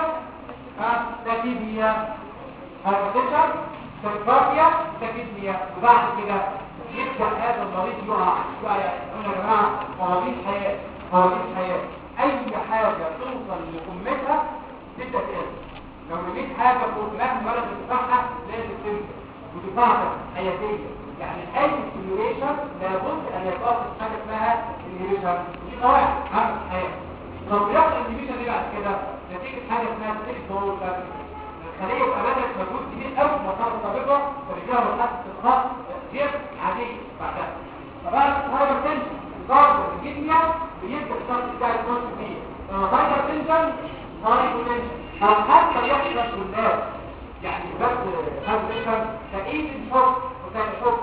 Speaker 1: تاكيديا هايبر تنشن تاكيديا تاكيديا وبعد كده يبدا هذا المريض يقع يقع يا جماعه مواضيع حياه مواضيع حياه اي حاجه توصل لقمتها تبدا تقل لو رميت حاجه فوق مهما ولا تدفعها لازم تنزل ودفاعها حياتيه يعني اي سيميوليشن لابد ان يتوقف حاجه اسمها سيميوليشن دي قواعد عامه الحياه لو بيحصل السيميوليشن دي بعد كده نتيجه حاجه اسمها سيكتور الخليه يبقى بدات مجهود كبير قوي في مرحله سابقه فرجعها مرحله استرخاء غير عاديه بعدها فبعد هايبر تنشن ضغط الجسمية بيبدا الضغط بتاع الكورس فيه هايبر تنشن هايبر تنشن او حتى يحصل في الناس يعني بس هايبر تنشن تقييد الشوك وكان شوك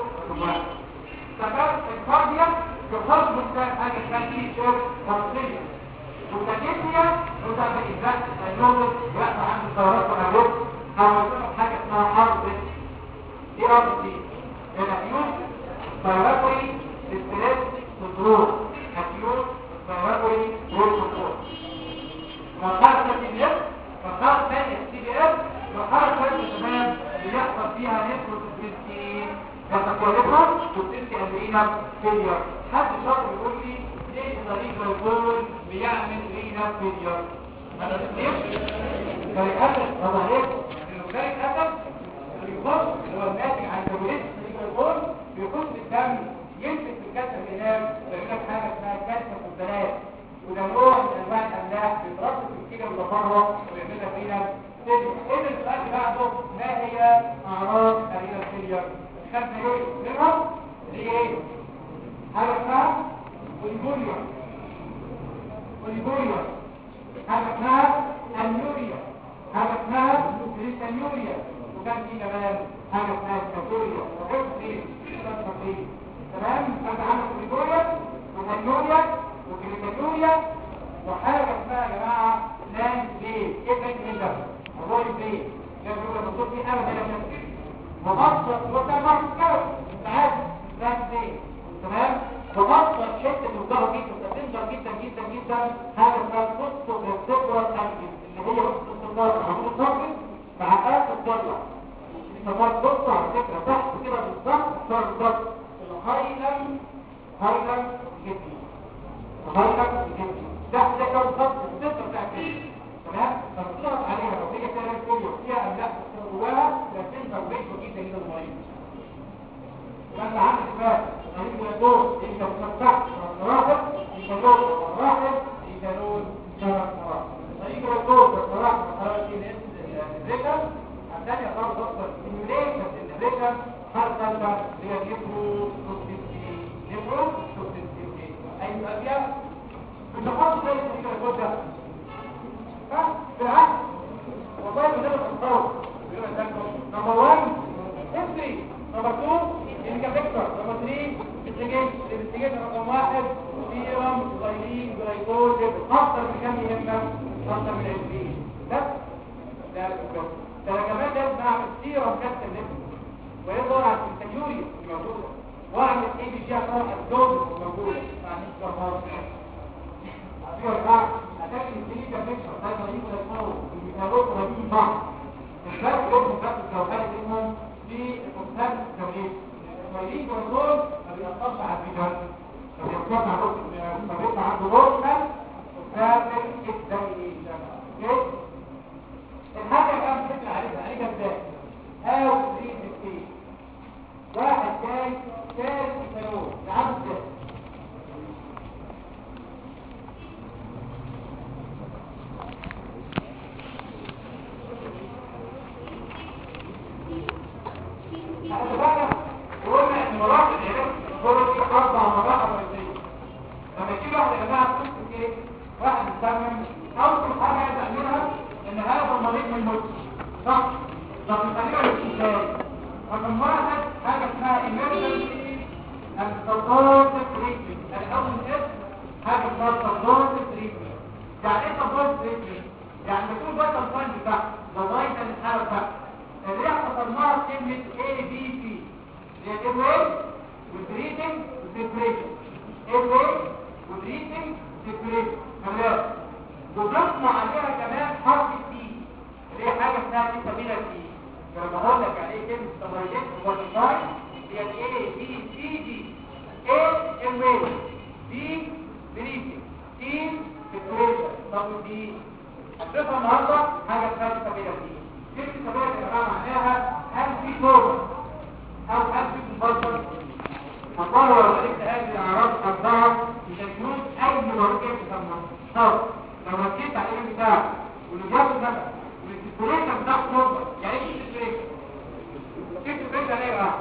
Speaker 1: سبب الكارديا يخرج من حاجه اسمها تي شوك كونسيليا والتاكيتيا وده بالذات النوم يقطع عند الدورات والعروض او يسبب حاجه اسمها حرب دي رابط دي الأكيوت بايرابوري ستريس سندروم أكيوت بايرابوري رول سندروم مرحلة سي بي اف مرحلة ثانية سي بي اف مرحلة ثانية كمان بيحصل فيها نسبة التسكين كتكوليفر والتسكي أمرينا فيلير حد شاطر يقول لي ليه طريق الجول بيعمل رينا فيلير هذا ليه؟ كاريك أسد هذا هيك إنه كاريك أسد الريبورت اللي هو الناتج عن كابوليت الريبورت بيخش الدم يمسك في الكسر الإنام ويعمل لك حاجة اسمها كسر البنات وده نوع من أنواع الأملاح بيترص في الكلى المتفرغ ويعمل لك هنا سيليا إيه السؤال اللي بعده ما هي أعراض الرينا سيليا؟ خدنا إيه؟ منهم اللي هي إيه؟ حاجة اسمها أوليجوريا أوليجوريا حاجة اسمها أنيوريا حاجة اسمها بريتانيوريا وكان في كمان حاجة اسمها ستاتوريا وحفظ ايه؟ ستاتور ايه؟ تمام؟ انت عندك بريتوريا وتانيوريا وكريتانيوريا وحاجة اسمها يا جماعة لاند بيه ايه فايت من ده؟ موضوع البيه لا بيقول الموضوع فيه ابدا لا نفسي وغطى وكان مرض كده ساعات لاند بيه تمام؟ وغطى حتة الظهر جدا تنجر جدا جدا جدا هذا اسمها قصة الذكرى اللي هي قصة الظهر عمود الظهر مع آخر الضلع فقد بص على فكرة تحت كده بالظبط صار بالظبط الهايلم هايلم جدي الهايلم جدي تحت كده بالظبط الستة بتاعت كده تمام فبتضغط عليها لو هي كده كده فيها أملاح جواها لكن تربيته جدا جدا المريض وانت عندك بقى طريق الدور انت بتفتح مراحل انت دور مراحل انت دور ثلاث مراحل طريق الدور بصراحة مراحل الريكم الثانية صار دكتور سيميوليشن الريكم هل تلقى هي نيبرو توكسيسي نيبرو توكسيسي أي أبيض بتحط زي طريق الدور ده ها بالعكس والله من غير التصور بيقول لك نمبر 1 افري نمبر 2 انكافيكتور نمبر 3 انتجيت الانتجيت رقم واحد سيرم غايلين جلايكول اكتر من كام يهمك اكتر من 20 بس ده الكفر ده كمان لازم اعمل سيرم كابت الليفت ويظهر على السنيوري الموجوده واعمل اي بي جي عشان الدوز الموجوده يعني الكربون في اربعه اتاكد السيلي كابيكتور ده طريق الفور الميتالوج رهيب بعض مش بس دول بس لو كانت منهم في الكونسبت التوليد التوليد والدول ما بيأثرش على الفيجن فبيأثرش على نص فبيطلع عنده نورمال وفاتن اكزايليشن اوكي الحاجة اللي انا بشكل عليها عليها ازاي هاو تريد الكيس واحد جاي جاي في سيروس يعمل ازاي احنا بقى قلنا ان مراحل العلاج الكوري اربع مراحل رئيسيه لما تيجي واحد يا جماعه تمسك ايه واحد يسمم اول حاجه تعملها ان هذا المريض من الموت صح طب خلينا نشوف ازاي رقم واحد حاجه اسمها emergency and supportive treatment الاول اسم حاجه اسمها supportive treatment يعني ايه supportive treatment يعني بتكون بس الفاين بتاعك لغايه الحاله بتاعتك اللي اختصرناها كلمه A B C هي airway وبريدنج وسيبريشن airway وبريدنج وسيبريشن خلاص وضفنا عليها كمان حرف الدي اللي هي حاجه اسمها سبيله دي لما اقول لك يعني ايه كلمه سبيلات وبريدنج هي A B C D A airway B بريدنج C سيبريشن طب دي هنشوفها النهارده حاجه اسمها سبيله دي كلمة سبيل يا جماعة معناها هل في توبة أو هل في مفضل فقالوا لو قلت هذه الأعراض أربعة مش هيكون أي مركب تسمى طب لو ركزت على الإيه بتاعك والإجابة ده والاستيريشن بتاع توبة يعني إيه استيريشن؟ استيريشن إيه بقى؟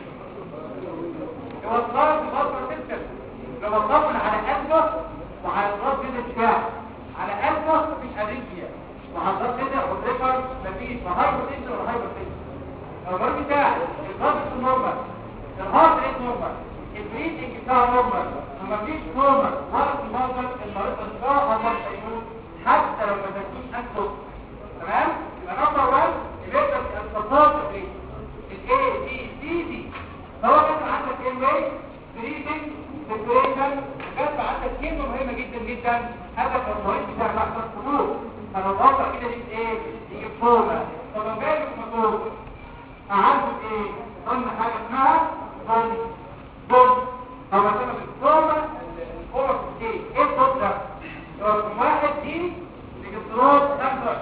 Speaker 1: هو الضغط بغض سيستم لو اطمن على قلبه وعلى الضغط بتاعه على قلبه مفيش أريثميا وعضلات كده والريفر مفيش وهايبر تنشن ولا هايبر تنشن المريض بتاعي الضغط نورمال الهارت ريت نورمال البريدنج بتاعه نورمال ومفيش نورمال ولا نورمال المريض ان شاء الله هيموت حتى لو ما تدوش انفس تمام يبقى نمبر 1 يبقى السبورت ريت الاي بي سي دي سواء كان عندك ام اي بريدنج سيبريشن كانت عندك كلمه مهمه جدا جدا هدف المريض بتاعك احسن سلوك فالوضع كده دي ايه دي فوما طب لو جاي في مطور اعنده ايه ضمن حاجه اسمها ضمن ضمن طب مثلا الفوما الفوما في ايه ايه الضمن ده رقم واحد دي الجلوكوز 25%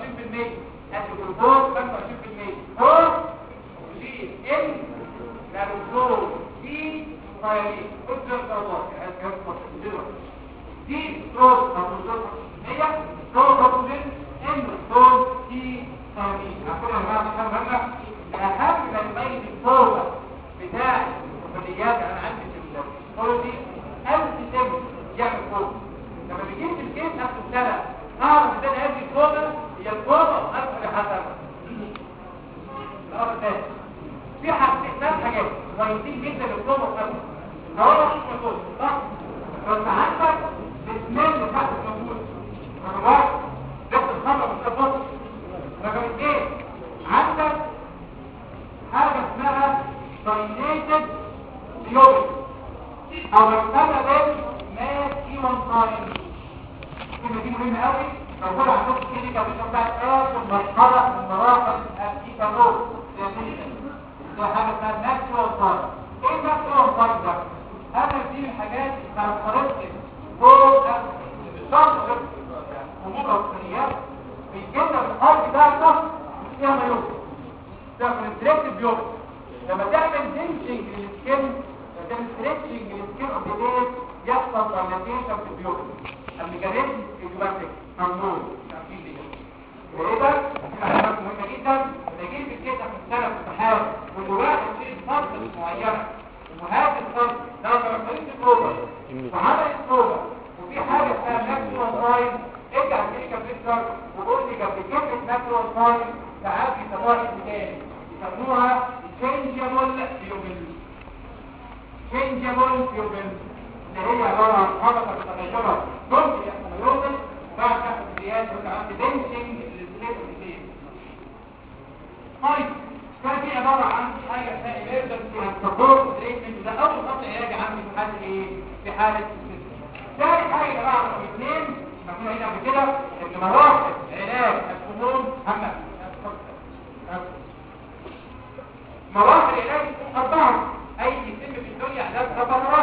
Speaker 1: الجلوكوز 25% فور جي ال الجلوكوز دي طيب قلت لك الله يعني كام دي ستروك هتوصل هي ستروك هتوصل ان ستروك دي ثاني هقول يا جماعه مش مهمه اهم ما يميز الصوره بتاع الكليات انا عندي في الصوره دي ألف سم يعمل فوق لما بيجيب في الكيس نفس السنه اعرف ان هذه الصوره هي الصوره ألف لحسن الأمر الثاني في حاجتين ثلاث حاجات كويسين جدا للصوره قبل هو مش موجود صح بس عندك الاسمان بتاعت موجود رقم واحد نفس الخمر مش رقم اثنين عندك حاجه اسمها ساينيتد ديوبل او مرتبه بين ماس ايوان ساين الكلمه دي مهمه قوي موجوده عندكم في الكلينيكا بتاعت اخر مرحله من مراحل الكيتانول ده حاجه اسمها ماكسوال ساين ايه ماكسوال ساين ده؟ هذا دي الحاجات كاركترستيك فوق الشخص امور الصينيات بيجينا الحرب بتاعته مش فيها ما يوصل تعمل ستريكتيف بيوم لما تعمل دنشنج للسكن تعمل ستريتشنج للسكن اوبيديت يحصل دايلاتيشن في البيوم الميكانيزم الجواتيك ممنوع تعرفين دي وإذا دي علامات مهمة جدا نجيب الكيسة في السنة في الامتحان كل واحد يشيل فرصة معينة وهذه الفرصة لو كانت البروبر وعمل البروبر وفي حاجة اسمها ماكسيموم تايم ارجع كليكا فيكتور وقول لي جنب كلمة ماكسيموم تايم ساعات بيسموها اسم تاني يسموها changeable فيوبل changeable فيوبل اللي هي عبارة عن حركة متغيرة ممكن يحصل يوبل بعد تحت الزيادة وكمان دنشنج للسليب كتير طيب كان في عبارة عن حاجة اسمها emergency and support treatment ده أول خط علاج عندي في حالة إيه؟ في حالة ثاني حاجة يا جماعة رقم اثنين مكتوب هنا قبل كده إن مراحل علاج السموم هامة مراحل علاج السموم أربعة أي سم في الدنيا علاج أربع مراحل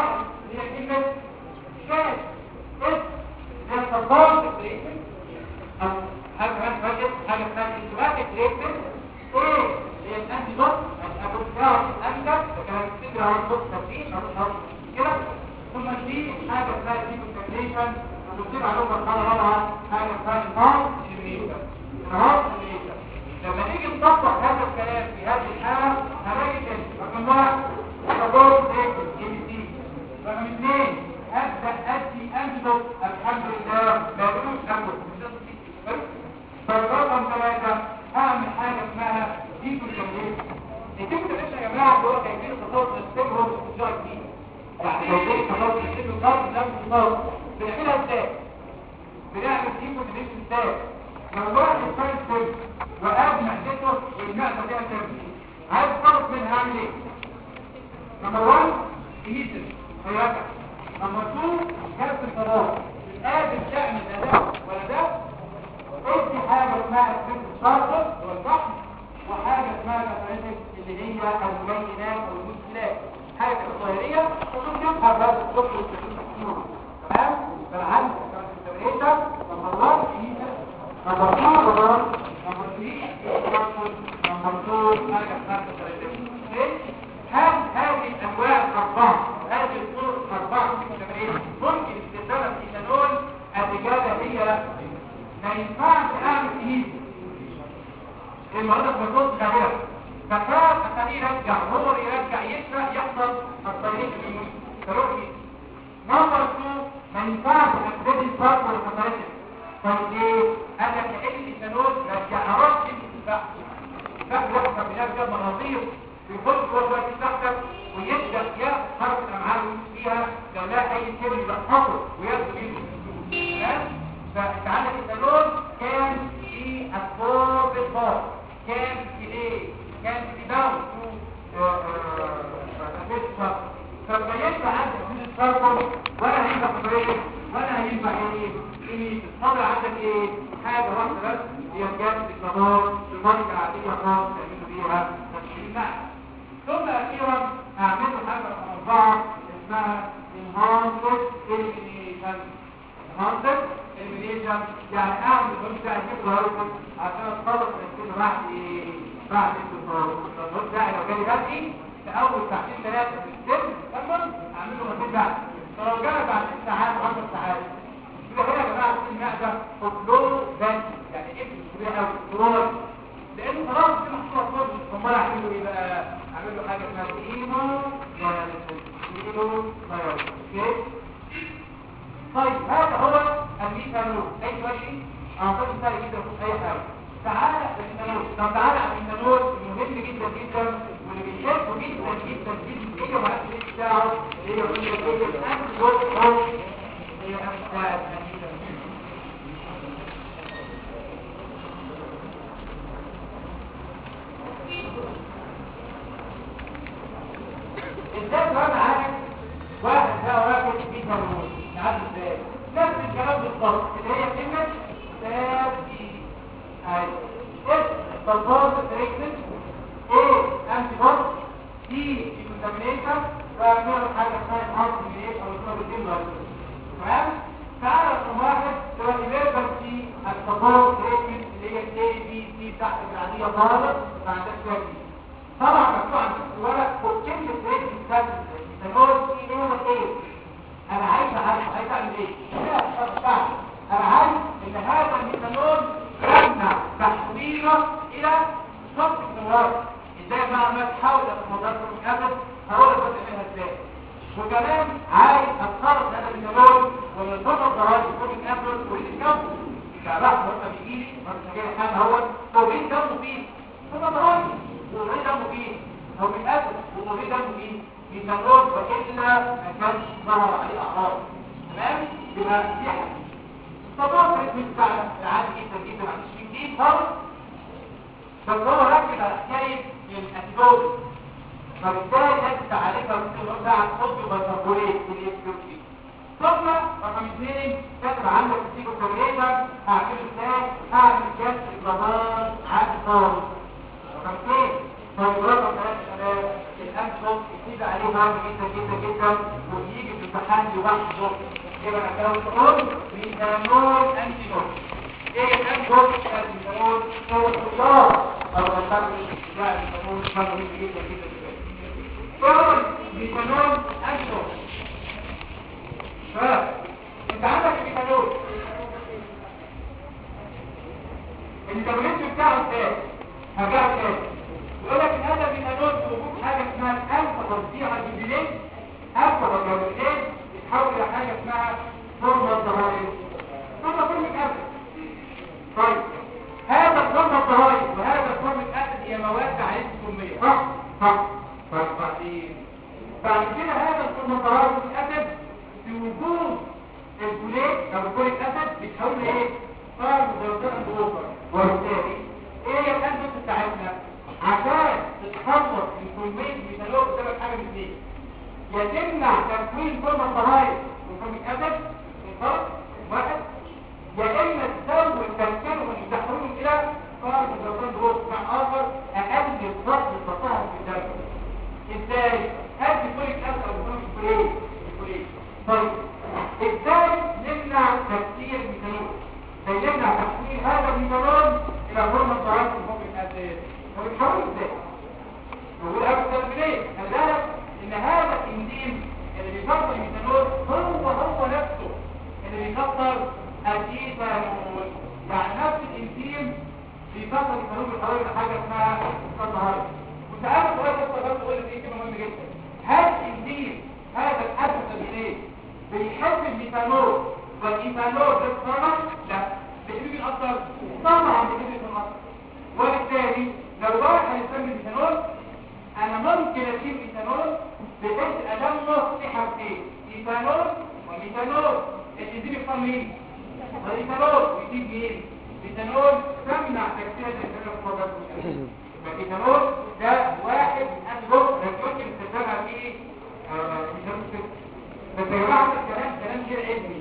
Speaker 1: بص تكتين او مش كده ثم في حاجه اسمها ديكونتامينيشن وبتصير عليهم مرحله رابعه حاجه اسمها انهار سيميليشن انهار سيميليشن لما نيجي نطبق هذا الكلام في هذه الحاله هنلاقي تاني رقم واحد تدور اي بي سي رقم اثنين ابدا ادي انتو الحمد لله ما بدوش انتو فرقم ثلاثه اعمل حاجه اسمها ديكونتامينيشن الديكونتامينيشن يا جماعه هو تكوين تصور السيرفر والجاي دي يعني لو جاي تصور السيرفر الضغط نفس الضغط بنعملها ازاي بنعمل ديكونتامينيشن ازاي لو واحد فايت سيرفر وقاب معدته والمعده فيها تركيز عايز طرف منها اعمل ايه نمبر 1 ايزن خياطه نمبر 2 كاس الفراغ قادر تعمل اداء ولا ده ادي حاجه اسمها السيرفر الشارجر والفحم وحاجه اسمها الكاتاليتيك اللي هي المبينات او المشكلات حاجه ظاهريه وتشوفها بهذا الشكل والتكنيك تمام فالعمل كونسنتريشن نمبر 1 ايزن نمبر 2 نمبر 3 نمبر 2 حاجه اسمها الكاتاليتيك هل هذه الانواع الاربعه هذه الطرق الاربعه في التمرين ممكن استخدام الايثانول الاجابه هي لا ما ينفعش اعمل ايد المرضى بتوصل غيرها فكان اخليه يرجع هو اللي يرجع يسرع يحصل الطريق اليمين تروح نمبر 2 ما ينفعش ابتدي الفرق والكاتاليتيك طيب ليه؟ قال لك لان الايثانول رجع راسي الفحم الفحم يحصل بنفسه مناظير بيخش جوه شويه تحتك ويبدا ياخد حركه الامعاء فيها لو لا اي شيء يلقطه وياخد منه تمام فانت عندك التالون كان في اسباب البار كان في ايه كان في داون فلما يبقى عندك من الصرف ولا هيبقى قبريه ولا هيبقى ايه ايه الصدر عندك ايه حاجه واحده بس هي الجهاز الكبار المرجع عاديه خالص تعملوا بيها تشكيل معنى ثم اخيرا اعملوا حاجه رقم اربعه اسمها enhanced elimination enhanced elimination يعني اعمل الهرمون بتاع الجسم الهرمون عشان اتصرف من الجسم بعد ايه بعد الهرمون الهرمون بتاعي لو جالي بدري في اول ساعتين ثلاثه في السن تمام اعمله غسيل بعد فلو جالي بعد ست ساعات 10 ساعات يبقى هنا يا جماعه في المعده فلو ذات يعني ايه كبير قوي فلور لان خلاص في محصول فرد امال اعمله ايه بقى اعمل له حاجه اسمها ايمو داياليسيس ايمو داياليسيس اوكي طيب هذا هو الميثانول اي شيء اعطيك مثال جدا في اي حاجه تعالى الميثانول طب تعالى على الميثانول مهم جدا جدا واللي بيشاركوا جدا جدا جدا ايه بقى الاسم بتاعه اللي هي كل كل الانتي دوت هي امثال ازاي بقى معاك واحد ده واحد في قانون عارف ازاي نفس الكلام بالظبط اللي هي كلمه تابي اي اس تلفاظ تريكنس ايه انتي بوت دي ديكونتامينيشن وبنعمل حاجه اسمها هارت او اسمها بالدين تمام تعالى رقم واحد هو ايمرجنسي التفاوض تريكنس اللي هي الاي بي سي تحت العاديه خالص ما عندكش فيها طبعا مكتوب عند الورق وكلمة ريد بتاعت التنور دي نوع ايه انا عايز اعرف عايز اعمل ايه لا طب صح انا عايز ان هذا الميثانول يمنع تحويله الى صف التنور ازاي بقى ما تحاول اتمضغ الاسد هقول لك تعملها ازاي وكمان عايز اتصرف هذا الميثانول ومن ضمن الضرائب يكون الاسد والكم فبقى لما بيجي لي مثلا جاي حاجه اهوت هو بين دمه فيه هذا ضرائب ومريد دمه فيه هو بيتأكد ومريد دمه فيه بيتنور وإلا ما كانش ظهر عليه أعراض تمام؟ يبقى دي حاجة طبعا الريتم بتاعنا العادي جدا جدا ما عنديش فيه جديد خالص بس هو ركز على حكاية الأسيدوز فبالتالي نكت عليك الرسول بتاع الصوت والبربوليت اللي يكتب فيه ثم رقم اثنين كاتب عندك السيكو كوريشن هعمله ازاي؟ هعمل كاس الضمان عادي خالص خمسين فالجرافة ثلاث شباب الأنشط يزيد عليه مهم جدا جدا جدا ويجي في الامتحان لوحده يبقى نكاو تقول ميثانول أنتيدوت ايه الأنتيدوت الميثانول هو الخيار أو الخيار بتاع الميثانول مهم جدا جدا جدا ايه ميثانول انشور فانت عندك الميثانول الميتابوليزم بتاعه ازاي هرجع ازاي يقول لك ان هذا الميثانول في وجود حاجه اسمها الالفا تصديع الجبلين الفا الجبلين يتحول الى حاجه اسمها فورمال ضرائب فورمال فورمال اسيد طيب هذا الفورمال ضرائب وهذا الفورمال اسيد هي مواد عايز كميه صح صح طيب بعدين بعد كده هذا الفورمال ضرائب الاسيد في وجود الكوليك او الكوليك اسيد بيتحول لايه صار مدرسان بروفر وبالتالي ايه هي الانزيم بتاعتنا عشان تتخلص من كميه ميثانول بسبب حاجه من اثنين يا تمنع تكوين فورمة الضرائب وفورمة اسيد الفرق واحد يا اما تزود تركيبهم وتحولهم الى صار مدرسان بروفر مع اخر اقل ضغط التطهر في الدم ازاي هدي فوليك اسيد او فورمة الكوليك الكوليك طيب ازاي نمنع تكسير الميثانول فيمنع تحويل هذا الميثانول الى فورمة ضرائب وفورمة اسيد فبتحول ازاي نقول اكثر من ايه بالك ان هذا الانزيم اللي بيكسر الميثانول هو هو نفسه اللي بيكسر الايثانول يعني نفس الانزيم بيكسر الميثانول بيتحول لحاجه اسمها الطهاره وسالت سؤال بس بس تقول لي كلمه مهمه جدا هل الانزيم هذا الاسيتامينيز بيحب الميثانول والايثانول بالصنع لا بيحب الاكثر طبعا بيحب الاكثر وبالتالي لو واحد هيسمي الميثانول انا ممكن اشيل ايثانول بحيث ادمه في حاجتين ايثانول وميثانول الانزيم يختار مين الايثانول ويجيب مين ايثانول تمنع تكسير الايثانول في الوجود فالايثانول ده واحد من اسباب ممكن استخدامها في ميثانول بس يا جماعه ده كلام كلام غير علمي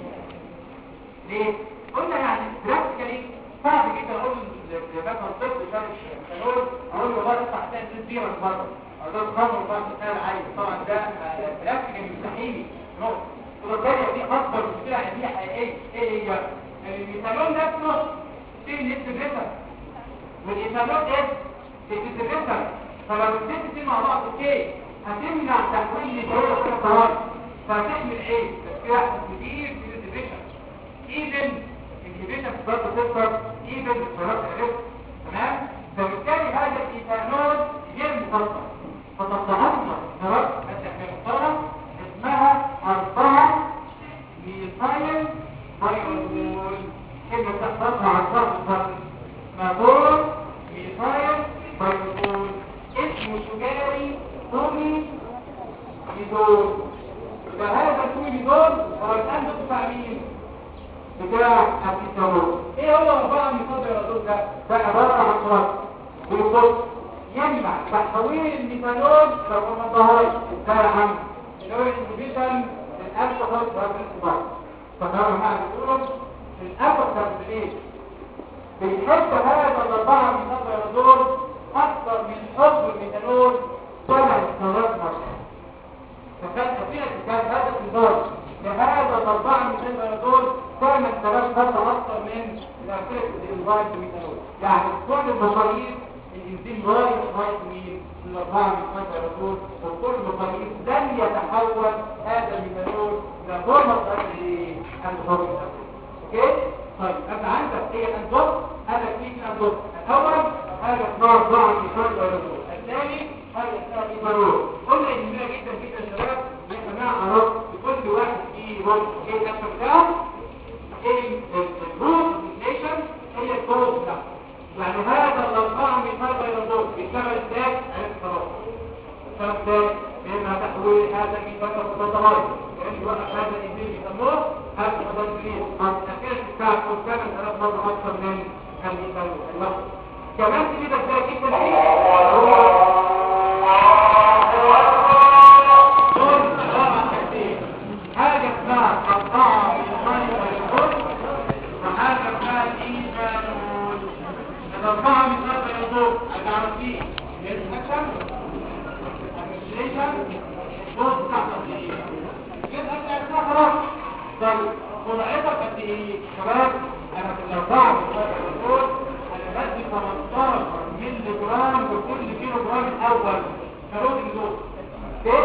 Speaker 1: ليه قلنا يعني براكتيكالي صعب جدا اقول لبابا الطفل شارك ايثانول اقول له والله تطلع تاني تديرك بره او ده تخمر بقى تتخيل عايز طبعا ده براكتيكالي مستحيل نقطه وبالتالي دي اكبر مشكله علميه حقيقيه ايه هي الميثانول نفسه فيه نسبه ريتم والايثانول ايه الديستريبيوتر فلو الاثنين الاثنين مع بعض اوكي هتمنع تحويل لدوره كده قرار فهتحمل ايه بس كده كتير في الديستريبيوشن ايفن انهبيشن في ضغط السكر ايفن السكرات الريسك تمام فبالتالي هذا الايثانول غير مفصل فتتعمق درجه ماده محترمه اسمها 4 ميثايل بايول كلمه تحفظها على الضغط مابور ميثايل بايول اسمه تجاري تومي ميدول فهذا التومي ميدول هو الان بتاع مين؟ بتاع الكيتامول ايه هو أربعة من فضل الرسول ده؟ ده عبارة عن خلاص بيقول يمنع تحويل الميثانول لو ما ظهرش ده يا عم اللي هو الانهبيشن الالكحول والانصباح فكانوا معنا بيقولوا الالكحول بالايه؟ بيحب هذا الأربعة من فضل الرسول أكثر من حب الميثانول ثلاث مرات مرة فكان حقيقة كان هذا النظام لهذا الأربعة من البنادول كانت ثلاث فترة أكثر من الأساس الإنزايم الميثانول يعني كل المصاريف الإنزيم رايح رايح مين الأربعة من البنادول وكل المصاريف لن يتحول هذا الميثانول إلى فورمة الأنزيم أوكي؟ طيب أنت عندك هي أنزيم هذا فيه أنزيم الأول هذا اسمه أربعة من البنادول الثاني هذا اسمه الميثانول قلنا إن جدا جدا يا شباب يا جماعة عرفت لكل واحد فيه رول ايه الأكثر بتاعه ايه الروت ريليشن هي الكود بتاعه يعني هذا الأربعة من فرق الرول بيشتغل ازاي عرفت خلاص فازاي بما تحويل هذا من فرق التطوار يعني وقت هذا الإنجيل يسموه هذا التطوير الأكيد بتاعه كان ثلاث مرة أكثر من المثال الوقت كمان تجد ازاي جدا هو حاجة اسمها قطعة من الخلق وحاجة اسمها الإيجانول الأربعة من هذا الوضوء العربي الأكشن المشريشن الصوت تحت الصحيح كده أنت عرفتها خلاص طيب سرعتك قد إيه؟ شباب أنا في الأربعة من هذا الوضوء أنا بدي 15 مللي جرام بكل كيلو جرام الأول كارود الدوز اوكي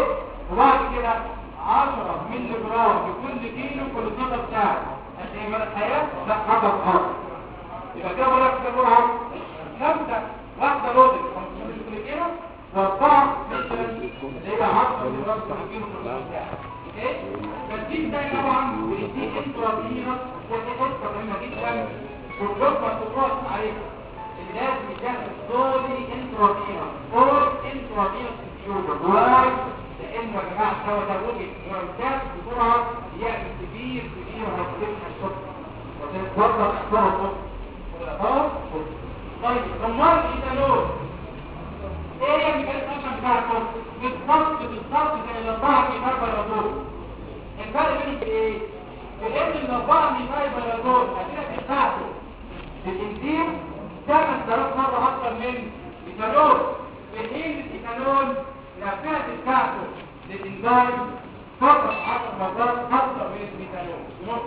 Speaker 1: كده 10 مللي جرام بكل كيلو كل صدر ساعه قد ايه مدى الحياه لا حاجه خالص يبقى كده بقول لك جرعه خمسه واحده لودك 15 مللي كل كيلو واربعه مثلا اللي هي 10 مللي جرام كل كيلو كل صدر ساعه اوكي فالدين ده طبعا بيديك انترافينوس ودي نقطه مهمه جدا والجرعه تضغط عليها اللي لازم يتاخد دوري انترافينوس اور انترافينوس انفيوجن واي لانه يا جماعه الدواء ده وجد ويمتاز بسرعه يعمل كبير كبير هيكتبها الصبح وتتوضع احتها الصبح خلاص طيب امال الايثانول ايه هي الميكانيزم بتاع الصبح بالضبط بالضبط زي الاربعه في فايبرادول الفرق بينهم في ايه؟ في ان الاربعه في فايبرادول الاسئله بتاعته الانزيم 8000 مره اكتر من الايثانول في حين الايثانول الأفعال بتاعته للإنزايم فقط 10 مرات أكثر من الميثانول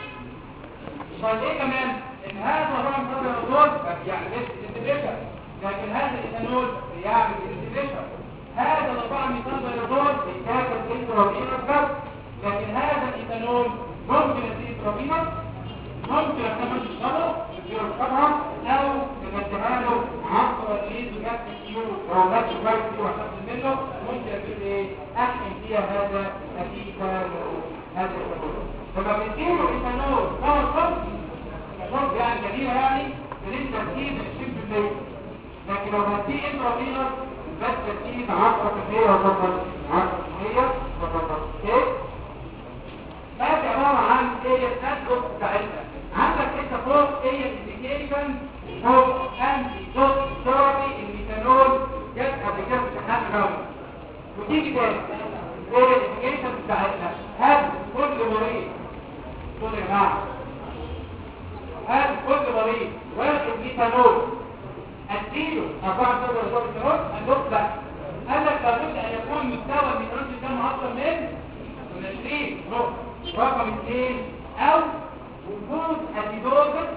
Speaker 1: طيب إيه كمان؟ إن هذا هو المصدر يعمل انتجريشن لكن هذا الإيثانول يعمل انتجريشن هذا الأربعة ميثانول بيتاكل انترافينوس بس لكن هذا الإيثانول ممكن يزيد انترافينوس ممكن أكمل الشرط يصير الشرط أو تمدها له 10 ليد وجات كيلو أو جات كويس كيلو عشان منه ممكن أقول إيه أحكم فيها هذا نتيجة هذا الإيثانول لما بتجيبوا إيثانول هو الصبح الصبح يعني كبيرة يعني بنسبة تزيد 20% لكن لو هديه انترافينوس بس تزيد 10% وفقط 10% وفقط اوكي ما في عبارة عن ايه التدرس بتاعتنا عندك انت فوق ايه الانديكيشن فوق انتي دوت ثيرابي الميثانول جت قبل كده في امتحان الجامعة وتيجي تاني ايه الانديكيشن بتاعتنا هل كل مريض كل يا جماعة هل كل مريض واخد ميثانول اديله اربعة صدر صدر ميثانول هنقول لا قال لك لابد ان يكون مستوى الميثانول في الدم اكثر من من 20 نقطة رقم اثنين او وجود اديدوزس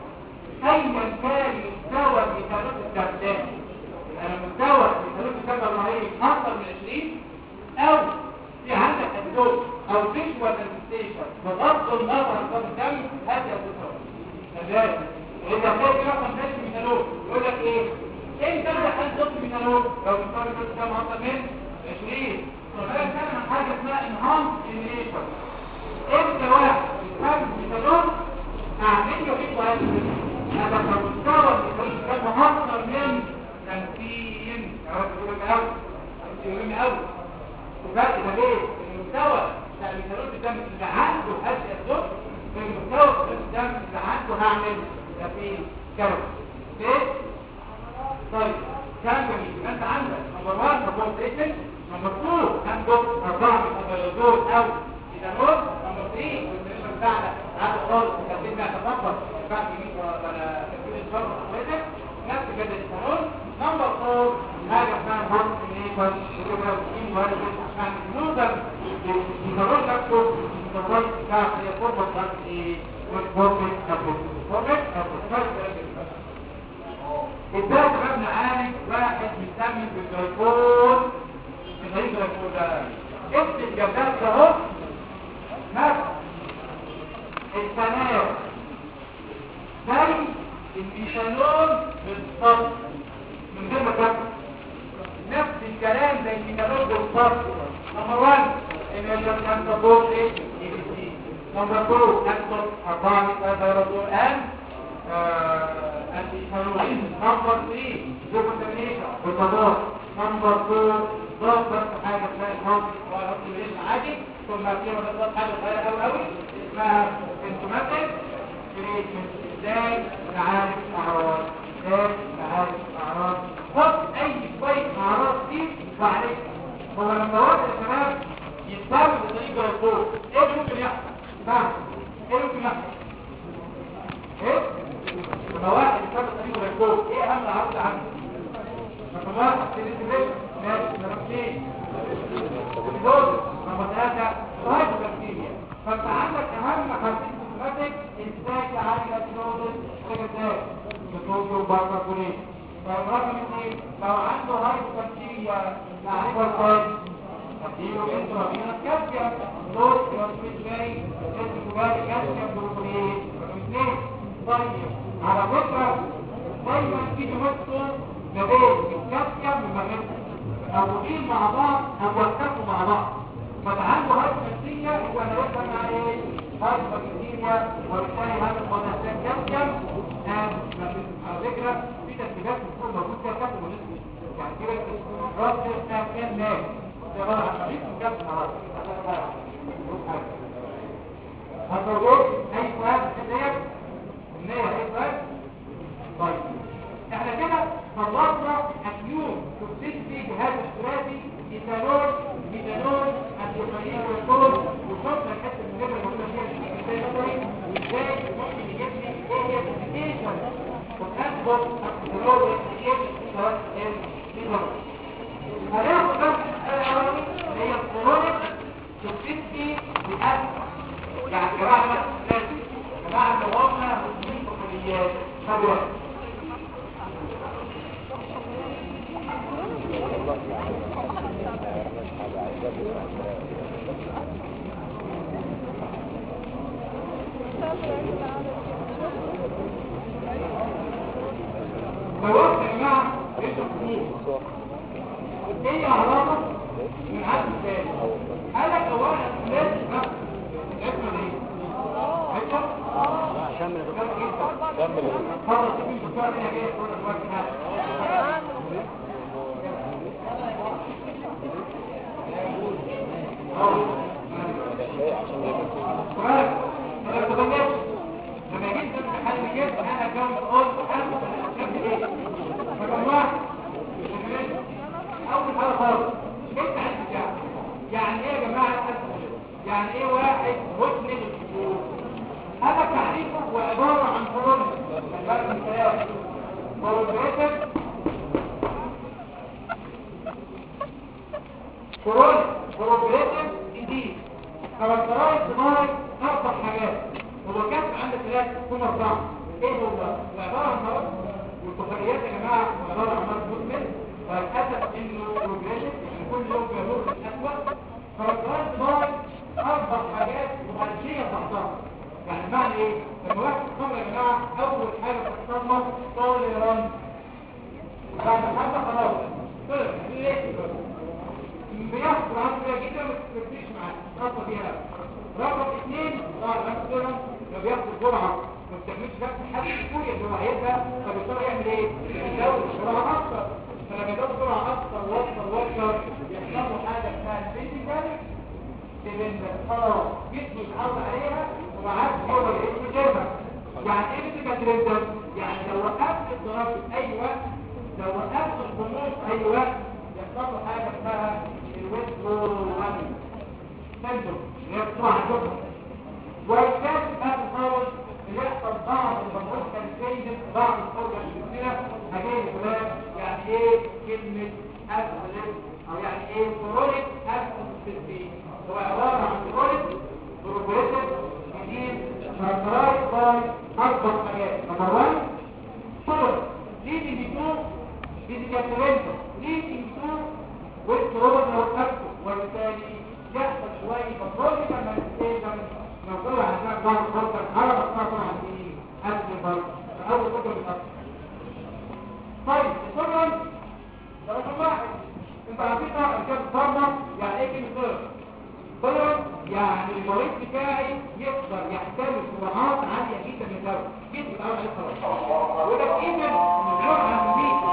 Speaker 1: ايا كان مستوى الميثانول في الدم انا مستوى الميثانول في الدم المريض اكثر من 20 او في عندك اديدوز او فيشوال انفستيشن بغض النظر عن ضغط الدم هذه الاديدوز كذلك اذا كان في رقم ثاني في الميثانول يقول لك ايه انت دخلت ضغط الميثانول لو مستوى الميثانول في الدم اكثر من 20 فبقى كان عن حاجه اسمها انهانس انيشن امتى واحد يتعامل ميثانول اعمل له ايه كويس هذا مستوى الميثانول كان اكثر من 50 يا رب يقول لك قوي يقول قوي وفرق ما بين المستوى بتاع الميثانول في الدم اللي عنده هذه الضغط والمستوى في الدم اللي عنده هعمل تفعيل كرب اوكي طيب كان جميل انت عندك نمبر 1 سبورت تريتمنت نمبر 2 عندك اربعه ميثانول او ميثانول نمبر 3 والسيرفر بتاعنا عدد خالص الترتيب بتاع تفضل بعد يمين ولا ترتيب الشرط حضرتك نفس كده القانون نمبر 4 حاجه اسمها هارت نيكون وكده وكين وارد عشان نقدر القانون نفسه القانون بتاع هي فورمه بتاعت ايه والفورمه ابوت فورمه ابوت ازاي جبنا عالج واحد بيسمي بالجلوكوز الجلوكوز ده اسم الجبال ده اهو نفس الفنان زي الميثانول بالضبط من غير ما تفكر نفس الكلام زي الميثانول بالضبط نمبر 1 ان يجب ان تقول ايه اي بي سي نمبر 2 نكتب اربعه ميثانول ان الانسولين نمبر 3 دوكوتامينيشن بالضبط نمبر 2 ضغط بس حاجه تلاقي المنطق والاوبتيميشن عادي ثم في مضادات حاجه صغيره قوي قوي اسمها سيمتوماتيك تريتمنت ازاي نعالج اعراض ازاي نعالج اعراض خد اي شويه اعراض دي وعالج هو لما واحد الشباب يتباوي بطريقه الفوق ايه اللي ممكن يحصل؟ فاهم ايه اللي ممكن يحصل؟ ايه؟ لما واحد يتباوي بطريقه الفوق ايه اهم اعراض عنده؟ رقم واحد سيليسيليشن ماشي رقم اثنين الجوز رقم ثلاثة هايبو بكتيريا فانت عندك اهم خمسين سيستماتيك ازاي تعالج الجوز ازاي بتوجه بره كولين طيب رقم اثنين لو عنده هايبو بكتيريا تعالجها ازاي تديله انترافينوس الكالسيوم دول يوصل ازاي الكوبايه كالسيوم جلوكونيز اثنين طيب على فكره دايما في تمثل ما بين الكالسيوم والمغنيسيوم موجودين مع بعض او يرتبطوا مع بعض فتعنده هايبوكالسيميا يبقى انا لسه مع ايه هايبوكالسيميا وبالتالي هذا البوتاسيوم كالسيوم على فكره في ترتيبات بتكون موجود فيها كالسيوم ونسبه يعني كده الراس اسمها كام ناس ده بقى عشان كالسيوم على هتوجد اي سؤال في النية النية اي سؤال طيب احنا كده خلصنا اليوم توكسيسيتي جهاز الثلاثي ايثانول ميثانول الدوكاين والكول وشفنا الحته المهمه اللي قلنا فيها ازاي نظري وازاي ممكن يجيب لي ايه هي الابلكيشن وتاخد الدكتور والابلكيشن سواء كان في نظر هناخد بس الحاله الاولانيه اللي هي الكرونيك توكسيسيتي جهاز يعني يا جماعه بس لازم يا جماعه لو قلنا مسلمين بكليات خبرات فوقت يا جماعه انتوا بتقولوا ايه علاقه من عدد الثاني قال لك اولا لازم نفس اسمه ايه حته
Speaker 2: كمل
Speaker 1: كمل
Speaker 2: كمل
Speaker 1: خلاص في الدكتور هنا جاي يقول لك وقت هذا
Speaker 2: عشان يبقى
Speaker 1: سؤال انا بتبنيش لما جيت في الامتحان اللي جيت انا جاوب قلت انا كنت ايه رقم واحد اول حاجه خالص انت عايز بتاع يعني ايه يا جماعه يعني ايه واحد مسلم الحقوق هذا تعريفه وعباره عن قرون الفرق الكلام قرون كورونا بروبليتم جديد كاركترايز دماغ اربع حاجات هو كاتب عندك ثلاث ثم اربعه ايه هو العباره عن مرض والتفريات يا جماعه عباره عن مرض مزمن والاسف انه بروبليتم يعني كل يوم بيمر الاسوء كاركترايز دماغ اربع حاجات وغالبيه تحتها يعني معنى ايه لما واحد الخمر يا جماعه اول حاجه تحتها توليرانس بعد حاجه خلاص طلع ليه بيحصل عنده كده جدا ما تفكرش معاه رقم فيها رقم اثنين طبعا مثلا لو بياخد جرعه ما بتعملش نفس الحاجه الكوريا اللي هو هيبقى فبيضطر يعمل ايه؟ يزود جرعه اكتر فلما يزود جرعه اكتر واكتر واكتر يحصل له حاجه اسمها فيزيكال سيلندر خلاص جسمه يتعود عليها وما عادش هو اللي اسمه جيرما يعني ايه فيزيكال سيلندر؟ يعني لو وقفت الضرب في اي وقت لو وقفت الخمول في اي وقت يحصل له حاجه اسمها الويسترو راني سندروم اللي هي بسرعه جدا والكاس بعد خالص بيحصل بعض المفروض كالسيد بعض الفرجة الشمسية هجين فلان يعني ايه كلمة أسفلت أو يعني ايه كرونيك أسفلت هو عبارة عن كرونيك بروبريتد جديد شرطرايز باي أكبر حاجات نمبر 1 صور leading to physical prevention leading to withdrawal of active وبالتالي يحصل شوية بطرولي لما الانسان موجودة عندنا بعض الخطر على مصنع طبعا دي أسل برضه أول خطر من أسل طيب الصورة ده رقم واحد انت عارفين طبعا كده الصورة يعني ايه كلمة صورة صورة يعني المريض بتاعي يقدر يحتمل سرعات عالية جدا من الدواء جدا الأول عليه خلاص وده إذن الجرعة المميتة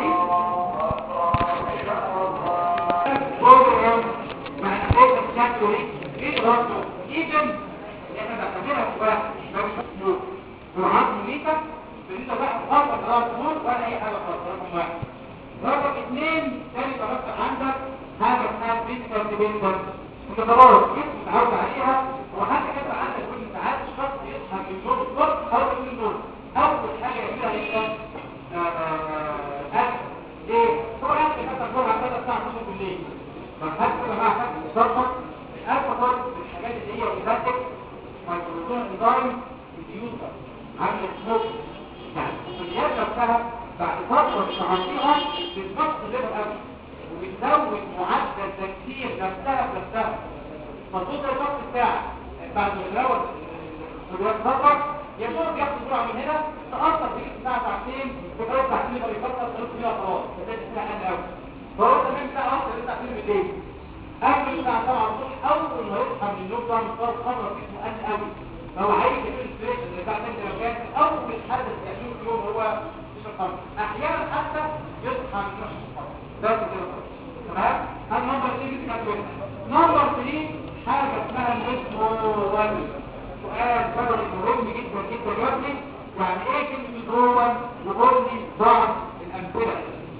Speaker 1: الطريق مع الحاجة بتاعته ايه ايه راسه ايفن احنا بنعتبرها سواء ما مش مسموح جرعات مميتة بالنسبة بقى خاصة جرعات موت ولا اي حاجة خاصة رقم واحد رقم اثنين تاني درجة عندك حاجة اسمها فيزيكال ديبندنس انت خلاص جسم متعود عليها وحاجة كده عندك كل ساعات الشخص يصحى من النوم الصبح او من النوم اول حاجة يعملها ايه اكل ليه؟ هو اكل مثلا جرعة كده الساعة 12 بالليل فالحاجة كده مع حاجة الصرفة الأكثر من الحاجات اللي هي إيزاتك مايكروزون إنزايم ريديوسر عامل سموك يعني الكميات نفسها بعد فترة تعطيها بتنقص الليفر أكل وبتزود معدل تكسير نفسها بنفسها مظبوط زي الشخص بتاعك بعد ما يتناول الوقت فتره يا دوب ياخد جرعه من هنا تاثر فيك ساعه ساعتين وخلاص ساعتين يبقى يفكر خلاص كده خلاص ده بتاع انا قوي فهو تمام ساعه واحده لسه ساعتين بالليل قبل الساعه 7 الصبح اول ما يصحى من النوم ده مصاب خبر جسمه قل قوي فهو عايز يعمل ستريس اللي بعد انت لو كان اول حدث يعمله في يوم هو يشرب خمر احيانا حتى يصحى من نفس الخمر ده كده تمام هل نمبر 3 بتاع نمبر 3 حاجه اسمها الميترو سؤال بدل مهم جدا جدا يبني يعني ايه كلمه ميترو وقول لي بعض الامثله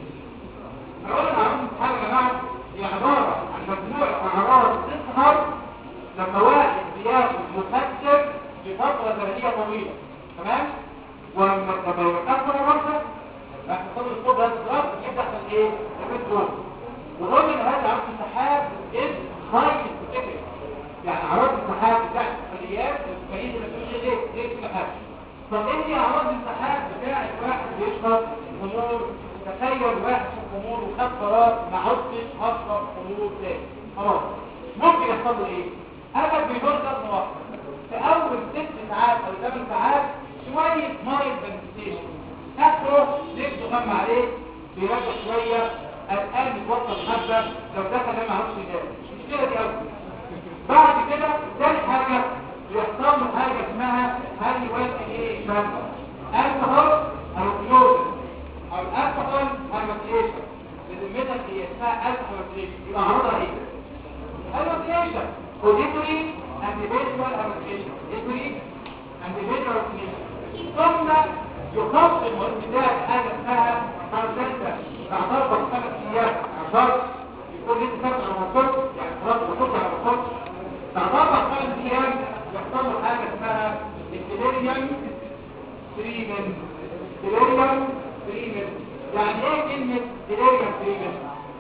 Speaker 1: اقول لك عن حاجه يا جماعه هي عباره عن مجموعه اعراض تظهر لما واحد بياخد مخدر لفتره زمنيه طويله تمام ولما لما يوقفها مره هتحصل الصوت ده اضطراب يبدا يحصل ايه؟ الريد وقلنا ان هذا عرض السحاب از هاي سبيسيفيك يعني اعراض السحاب بتاعت الخليات الكريمه اللي بتقول ايه ليه السحاب طب ايه هي اعراض السحاب بتاعت واحد بيشرب خمور تخيل واحد في خمور وخد قرار ما عدتش هشرب خمور تاني خلاص ممكن يحصل له ايه؟ هذا بيدور ده واحد في اول ست ساعات او ثمان ساعات شويه مايل بنستيشن اخره نفسه غم عليه بيرجع شويه الآن يتوصل حبة لو دخل ما عرفش يجاب المشكلة دي أول بعد كده ثاني حاجة بيحصل له حاجة اسمها هل يوازن ايه شبه الكحول أو الكلوز أو الكحول هايماتيشن بذمتك هي اسمها الكحول هايماتيشن يبقى عرضها ايه؟ هايماتيشن اوديتوري اند فيجوال هايماتيشن اوديتوري اند فيجوال هايماتيشن ثم يخص المريض بتاعك حاجة اسمها فارسنتا تعتبر خمس ايام عشان يكون لسه سبع رمضان يعني خلاص وصلت على رمضان تعتبر خمس ايام يحصل له حاجه اسمها الديليريوم تريمن ديليريوم تريمن يعني ايه كلمه ديليريوم تريمن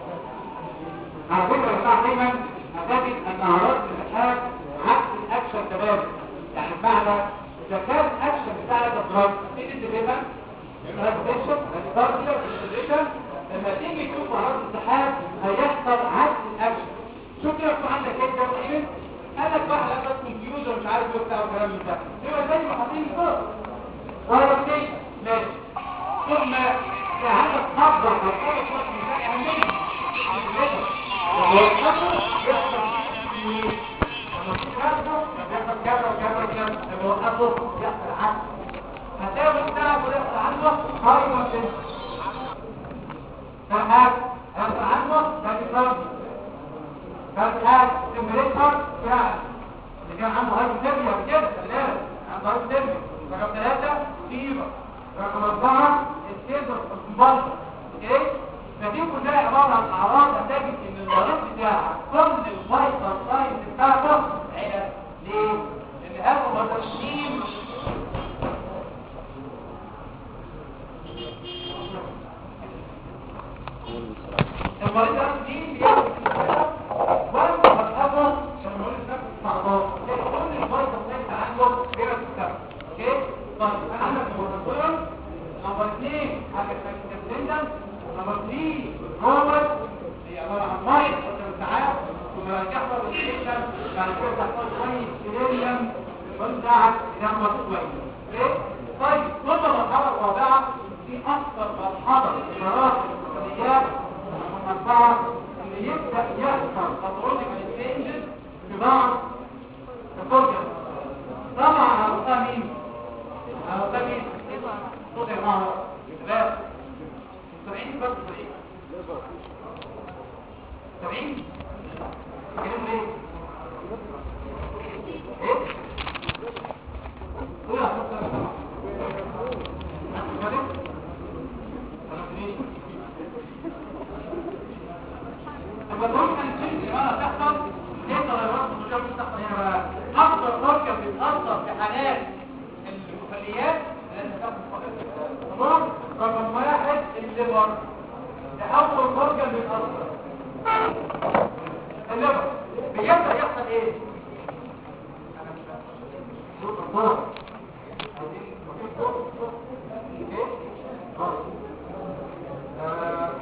Speaker 1: على فكره يا جماعه دايما هتجد ان اعراض الاسهاب عكس الاكشن تماما يعني بمعنى اذا كان الاكشن بتاع الادراج ايه الديليريوم الريسبشن الكارديو الريسبشن لما تيجي تشوف اعراض السحاب هيحصل عكس الاكشن شوف كده في عندك ايه ده ايه قال لك بقى لما كونفيوجن مش عارف ايه بتاع الكلام ده يبقى زي ما حاطين فوق ولا كده ماشي ثم هذا تفضل او اي شخص مثال اهميه لما يوقفه يحصل ايه لما تكرره يحصل كذا وكذا وكذا لما يوقفه يحصل عكس هتلاقي بتاعه ويحصل عنه هاي ماشين فهات هيحصل عنه ده بيضرب فهات تمبريتشر فعلا اللي كان عنده هاي تيرميا كده خلي عنده هاي تيرميا رقم ثلاثة فيبر رقم أربعة السيدر الكمبالسر اوكي فدي كلها عبارة عن أعراض هتجد إن المريض بتاعك كل الفايتال ساينز بتاعته علاج ليه؟ لأن هذا مرضى المريض ده دي بياخد وانت هتقرر عشان نقول لنفسك استعراض كل الفايتال ساينز عنده غير السبب اوكي طيب انا عندك مورفولون نمبر 2 حاجه اسمها سندن نمبر 3 روبوت هي عباره عن مايل وثمان ساعات ثم تحصل السيشن بعد كده تحصل شويه سيليريوم بتاعك تنام شويه اوكي طيب ثم المرحله الرابعه دي اكثر مرحله في مراحل العمليات المربعه اللي يبدا يحصل باثولوجيكال تشينجز في بعض الفورجن طبعا هنقطع مين؟ هنقطع مين؟ صوت يا جماعه لا سامعين بس ايه؟ سامعين؟ كلام ليه؟ ايه؟ قول يا حسن لما نقول هنشيل جماعه تحصل ايه تغيرات الصوتيه بتحصل هنا بقى اكتر مركب بيتاثر في حالات المخليات تمام رقم واحد الليبر ده اول مركب بيتاثر الليبر بيبدا يحصل ايه صوت الضغط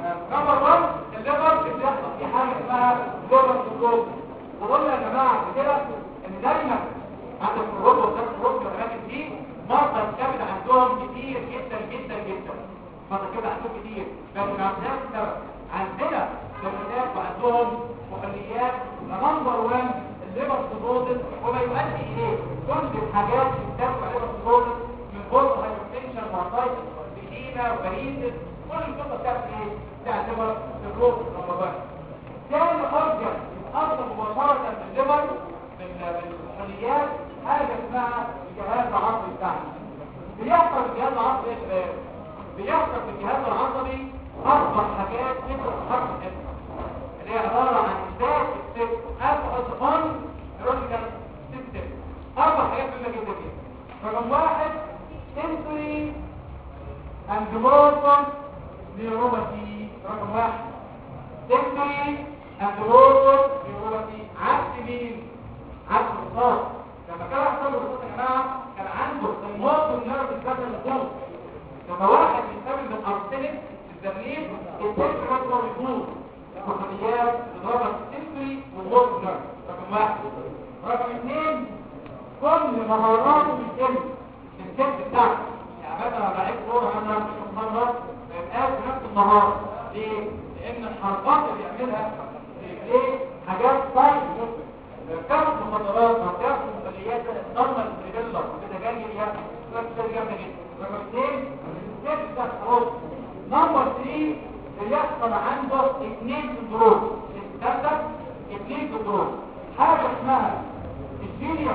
Speaker 1: نمبر 1 الليبر بتحصل في حاجه اسمها ليبر سندروم وقلنا يا جماعه كده دايما عندك في اوروبا وزاره اوروبا والاماكن دي مرضى الكبد عندهم كتير جدا جدا جدا مرضى الكبد عندهم كتير بس ما عندناش سبب عندنا جمهوريات وعندهم محليات نمبر 1 الليبر سيروزس وما يؤدي اليه كل الحاجات اللي بتدفع الليبر سيروزس من بوست هايبرتنشن وهايبرتنشن وبيدينا وبريزس كل القصه بتاعت ايه؟ بتاعت الليبر سيروزس نمبر 1 تاني أرجع أفضل مباشرة من الليبر من من الحليات حاجة اسمها الجهاز العصبي بتاعنا بيحصل في الجهاز العصبي ايه يا شباب؟ بيحصل في الجهاز العصبي أربع حاجات تبقى حرف الاسم اللي هي عبارة عن ذات السيستم أبعد أون نيورولوجيكال سيستم أربع حاجات مهمة جدا جدا رقم واحد sensory and motor neuropathy رقم واحد sensory and motor neuropathy عكس مين؟ عكس الصوت لما كان يحصل له الصوت يا جماعه كان عنده الموتور نيرف بيستخدم الصوت لما واحد بيستخدم الارسنال الزميل التاني هو بيفوز الكحوليات الرابط السنسوري والموتور نيرف رقم واحد رقم اثنين كل مهاراته بتقل في الكتف بتاعته يعني مثلا لعيب كوره مثلا مش مره ما يبقاش بنفس المهاره ليه؟ لان الحركات اللي بيعملها ايه حاجات طيب بتاخد مخدرات بتاخد مخليات نورمال بريبيلر بتتجاهل كتير جامده جدا رقم اثنين الكتف بتاع الخلاص نمبر 3 بيحصل عنده اثنين سندروم الثالثه اثنين سندروم حاجه اسمها السيريس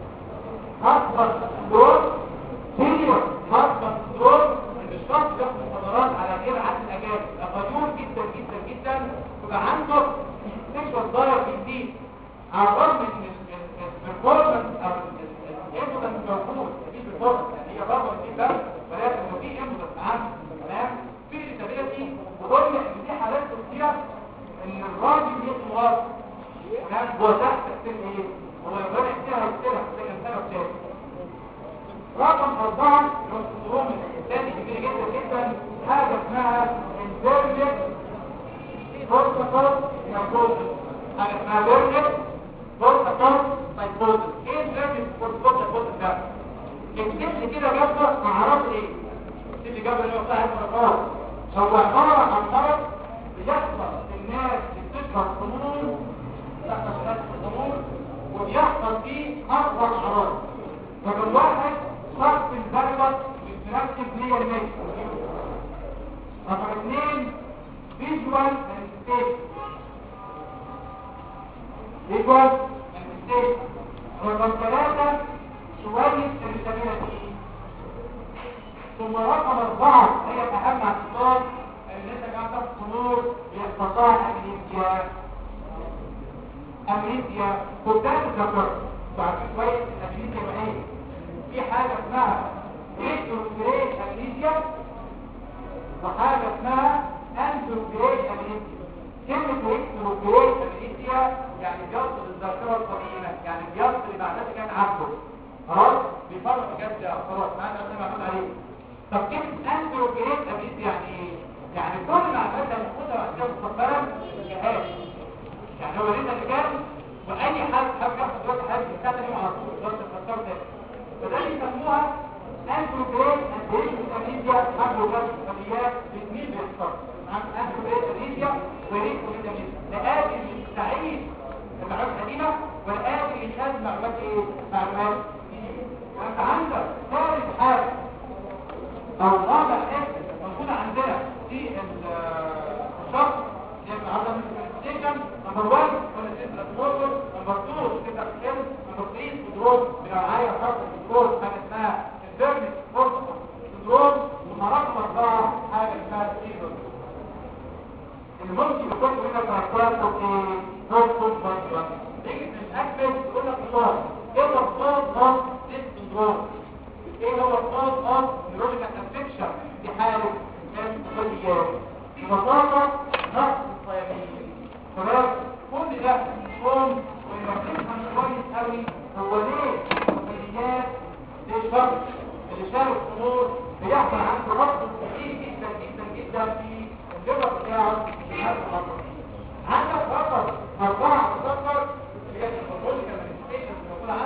Speaker 1: هاسبر سندروم سيريس هاسبر سندروم ان الشخص بياخد مخدرات على غير عادة الاجانب غيور جدا جدا جدا ويبقى عنده سيكشوال ضايع جديد على الرغم من البرفورمانس او الانفلونس موجود في برفورمانس يعني هي برضه دي بس ولكن لو في انفلونس عنده تمام في ديسابيلتي وقلنا ان في حالات كتيره ان الراجل يطلع غلط تمام هو تحت تاثير ايه؟ هو يبقى يحتاج يحتاج لكن سبب تاني رقم أربعة اللي هو السندروم الثاني كبير جدا جدا حاجة اسمها انفيرجن بورتاكول سايكوزس حاجة اسمها فيرجن بورتاكول سايكوزس ايه الفيرجن بورتاكول سايكوزس ده؟ اكتب لي كده جنبه اعراض ايه؟ اكتب لي جنبه اللي هو بتاع البركات هو عبارة عن مرض بيحصل في الناس اللي بتشرب خمور بيحصل في الناس الخمور وبيحصل فيه أربع أعراض رقم واحد صرف البربط بتركب ليا الميت رقم اثنين فيجوال مانيفستيشن فيجوال مانيفستيشن رقم ثلاثة شوية irritability ثم رقم أربعة هي الأهم على الإطلاق إن أنت قاعد تاخد خمور بيستطاع أمريكا أمريكا قدام الذكر بعد شوية الأمريكا يبقى إيه؟ في حاجة اسمها ريتروجريد أمريكا وحاجة اسمها أنتروجريد أمريكا كلمة ريتروجريد أمريكا يعني بيصل الذاكرة القديمة يعني بيصل المعلومات كان عنده خلاص بيفرق بجد خلاص معانا احنا معمول عليه طب كلمة أنتروجريد أمريكا يعني ايه؟ يعني كل المعلومات اللي المفروض عندها مستقبلا جهاز يعني هو لسه اللي كان واي حد حابب ياخد دلوقتي حاجه بتاعت اليوم على طول دلوقتي الخطر ده فده يسموها انتروجريد انتيشن اميديا حمل الخليات بتميل بالاختصار انتروجريد اميديا وريكوجريد اميديا لآجل يستعيد المعلومات القديمه والآجل يخزن معلومات ايه؟ معلومات جديده فانت عندك ثالث حاجه او رابع حاجه موجوده عندنا في الشخص اللي النهارده ستيشن نمبر 1 ولا سيستم موتور نمبر 2 سيستم سكيل نمبر 3 سندروم بنوعيه خاصه بالسكور حاجه اسمها الفيرنس فورتو سندروم ثم رقم 4 حاجه اسمها سيزون اللي ممكن يكون هنا كاركتر ايه فورتو فورتو نيجي نتاكد يقول لك الله ايه هو الصوت اوف ذيس سندروم ايه هو الصوت اوف نيورولوجيكال افكشن في حاله الخليات ببساطه نقص الصيامين خلاص كل ده قوم ويركزها كويس قوي هو ليه الخليات ليه الشخص اللي شارب خمور بيحصل عنده رفض كتير جدا جدا جدا في الليفر بتاعه في هذا الخطر عندك رفض أربعة تذكر اللي هي الفوتولوجيكال مانيفستيشن الموجودة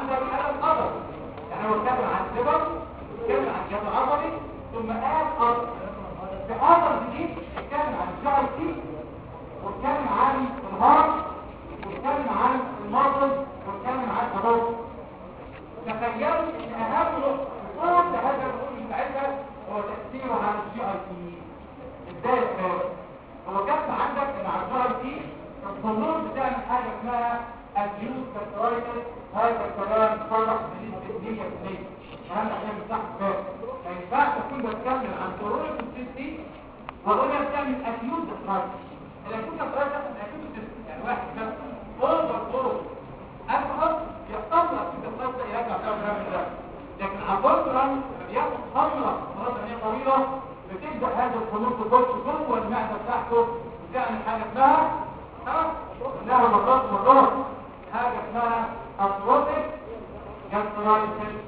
Speaker 1: اهو تخيلوا ان اهم نقطه كل هذا الامور بتاعتها هو تاثيره على الجي اي تي ازاي الكلام هو كتب عندك ان على الجي اي تي الهرمون بتعمل حاجه اسمها الجيوز كاسترايتس هذا الكلام صرح بنسبه 100% اهم حاجه مساحه بالك ما ينفعش اكون بتكلم عن ضروره السيستي واقول لك تعمل اكيوت ديسترايتس الاكيوت ديسترايتس الاكيوت ديسترايتس يعني واحد كان اوفر دور أفضل يحتمل في القصة يرجع فيها الرمي ده لكن عبارة رمي لما بياخد خمرة مرات عينية طويلة بتبدأ هذا الخمور تخش جوه المعدة بتاعته وتعمل حاجة اسمها ها انها مرات مرات حاجة اسمها أطروبيك جاسترايتس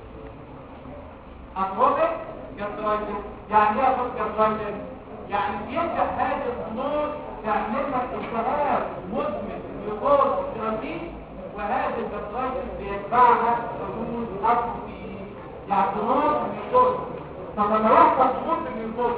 Speaker 1: أطروبيك جاسترايتس يعني ايه أطروبيك جاسترايتس؟ يعني بيبدأ هذه الخمور تعمل لك التهاب مزمن يقول الجراثيم وهذه البطريق بيتبعها حدود أصلي يعني ضمور الميوكوز طب لما يحصل ضمور الميوكوز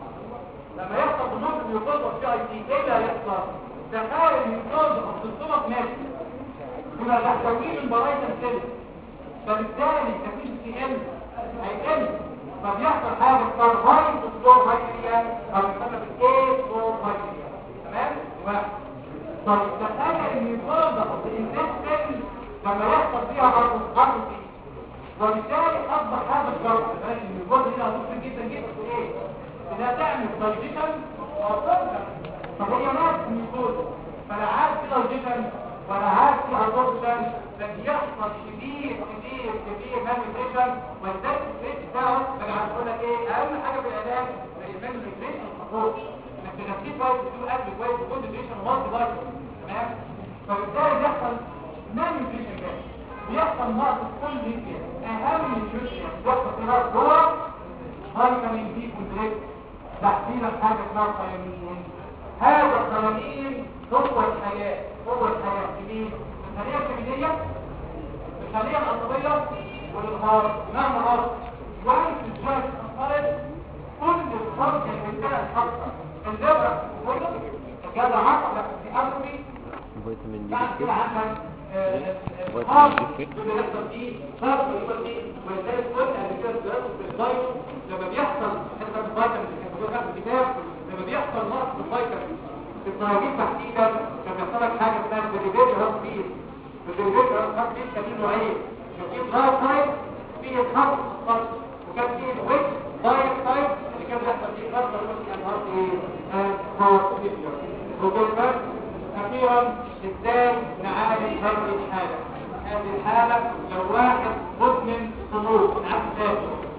Speaker 1: لما يحصل ضمور الميوكوز في اي تي ايه اللي هيحصل؟ تخيل الميوكوز الصمت ماشي يبقى تحتويه من برايتم سيل فبالتالي مفيش سي ال هيقل فبيحصل حاجه اسمها هاي دكتور هايريا او بيسمى بالايه دكتور هايريا تمام؟ واحد طيب تخيل ان الفرض الانتستين لما يحصل فيها عرض عرض فيه وبالتالي اصبح هذا الجرد ان الجرد هنا ممكن جدا جدا في ايه؟ انها تعمل دايجيشن وصلنا طب هي ناس ميكوز فلا عاد في دايجيشن ولا عاد في ابورشن بل يحصل كبير كبير كبير مانيفيشن ولذلك الريت بتاعه انا عايز اقول لك ايه اهم حاجه في العلاج زي المانيفيشن الخطوط انك تغذيه كويس وتديله اكل كويس وكل نيوتريشن ومالتي فيتامين تمام فبالتالي بيحصل نان نيوتريشن جاي بيحصل نقص في كل نيوتريشن اهم نيوتريشن بيحصل في نقص جوه فيتامين بي كومبلكس تحديدا حاجه اسمها ثيامين هذا الثيامين هو الحياه هو الحياه في مين؟ الخليه الكبديه الخليه العصبيه والانهار مهما غلط وعن الجهاز اثرت كل الخرج اللي بتاع الحصه اللبرة كله جاب عقل في أرضي
Speaker 2: فيتامين دي
Speaker 1: بعد كده عندك
Speaker 2: فيتامين دي كتير.
Speaker 1: اللي بيحصل فيه صرف يبقى فيه ولذلك قلت قبل كده دراسة في الفيتامين لما بيحصل حتى الفيتامين اللي كان بيقول في الكتاب لما بيحصل نقص في الفيتامين في التراجيل تحديدا كان بيحصل لك حاجة اسمها الديليفيري هاف بيل الديليفيري هاف بيل كان له عين كان فيه لايف تايم فيه الخط وكان فيه الويك دايت تايم اللي كان بيحصل فيه خط الويك انهار ايه وبالبس أخيرا ازاي نعالج هذه الحالة هذه الحالة لو واحد مدمن خمور عارف ازاي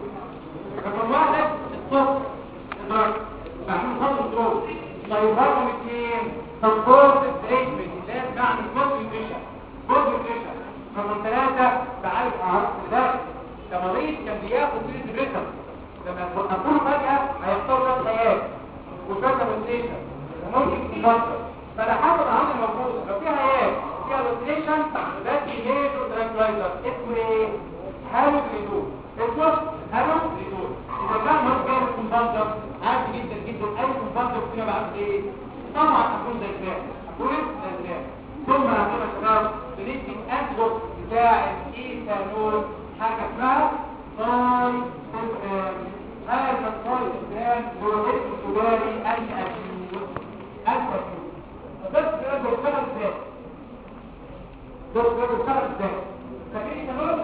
Speaker 1: رقم واحد الصبح الدرج بعمل خط الدروب طيب رقم اثنين سبورت تريتمنت لازم بعمل جود نيوتريشن جود نيوتريشن رقم ثلاثة بعالج أعراض الدرج كمريض كان بياخد سيرة الريتم لما توقفوه فجأة هيختار له الحياة وفجأة روتيشن وممكن تكسر فلا حسب العمل الموجود لو فيها ايه فيها روتيشن ده كينيتو تراكلايزر اسمه ايه هالو كريدول اسمه هالو كريدول اذا كان مش جاي من كومباوندر عادي جدا جدا اي كومباوندر فينا بعمل ايه طبعا اكون زي كده اكون زي كده ثم هكذا شباب بندي الانتوت بتاع الايثانول حاجه اسمها باي هذا الطالب الان هو اسم تجاري الأكيوت الأكيوت بس كده بيشتغل ازاي؟ ده بيشتغل ازاي؟ فاكرين تمام؟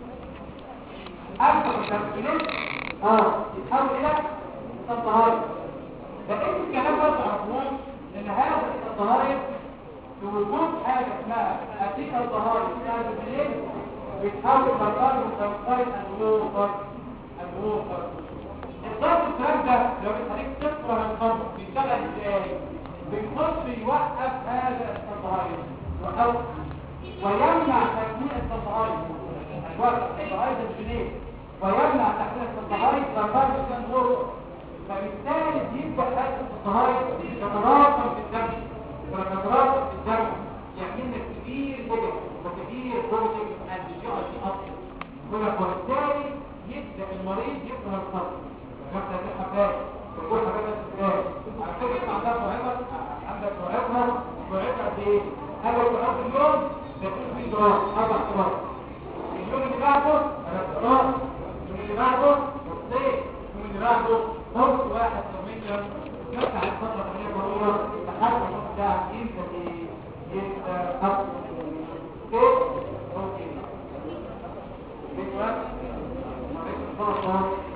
Speaker 1: أكثر التمثيلات اه يتحول إلى الطهارة لكن الكلام ده تعرفوش إن هذا الطهارة في وجود حاجة اسمها أتيك الطهارة بتاع البلين بيتحول مرات من توقيت الوفر الوفر الضغط الكلام ده لو بيخليك تكره الخمر بيشتغل ازاي بيخش يوقف هذا التظاهر وأو ويمنع تكوين التظاهر الوقت التظاهر الجنيه ويمنع تكوين التظاهر فالفرد كان دوره فبالتالي يبدأ هذا التظاهر يتراكم في الدم ولما يتراكم في الدم يعمل لك كبير بدل وكبير بروتين عند الجي اي تي اصلا وبالتالي يبدأ المريض يكره الخمر مثلا الحبات وكل حاجات السجاد على فكره انت عندك موعظه عندك موعظه موعظه قد ايه؟ هل موعظه اليوم بيكون في جرام اربع اختبار اليوم اللي بعده انا اختبار اليوم اللي بعده نصين اليوم اللي بعده نص واحد يوميا نفتح الفترة الثانية ضرورة لحد ما النص ده يبقى يبقى خط اوكي اوكي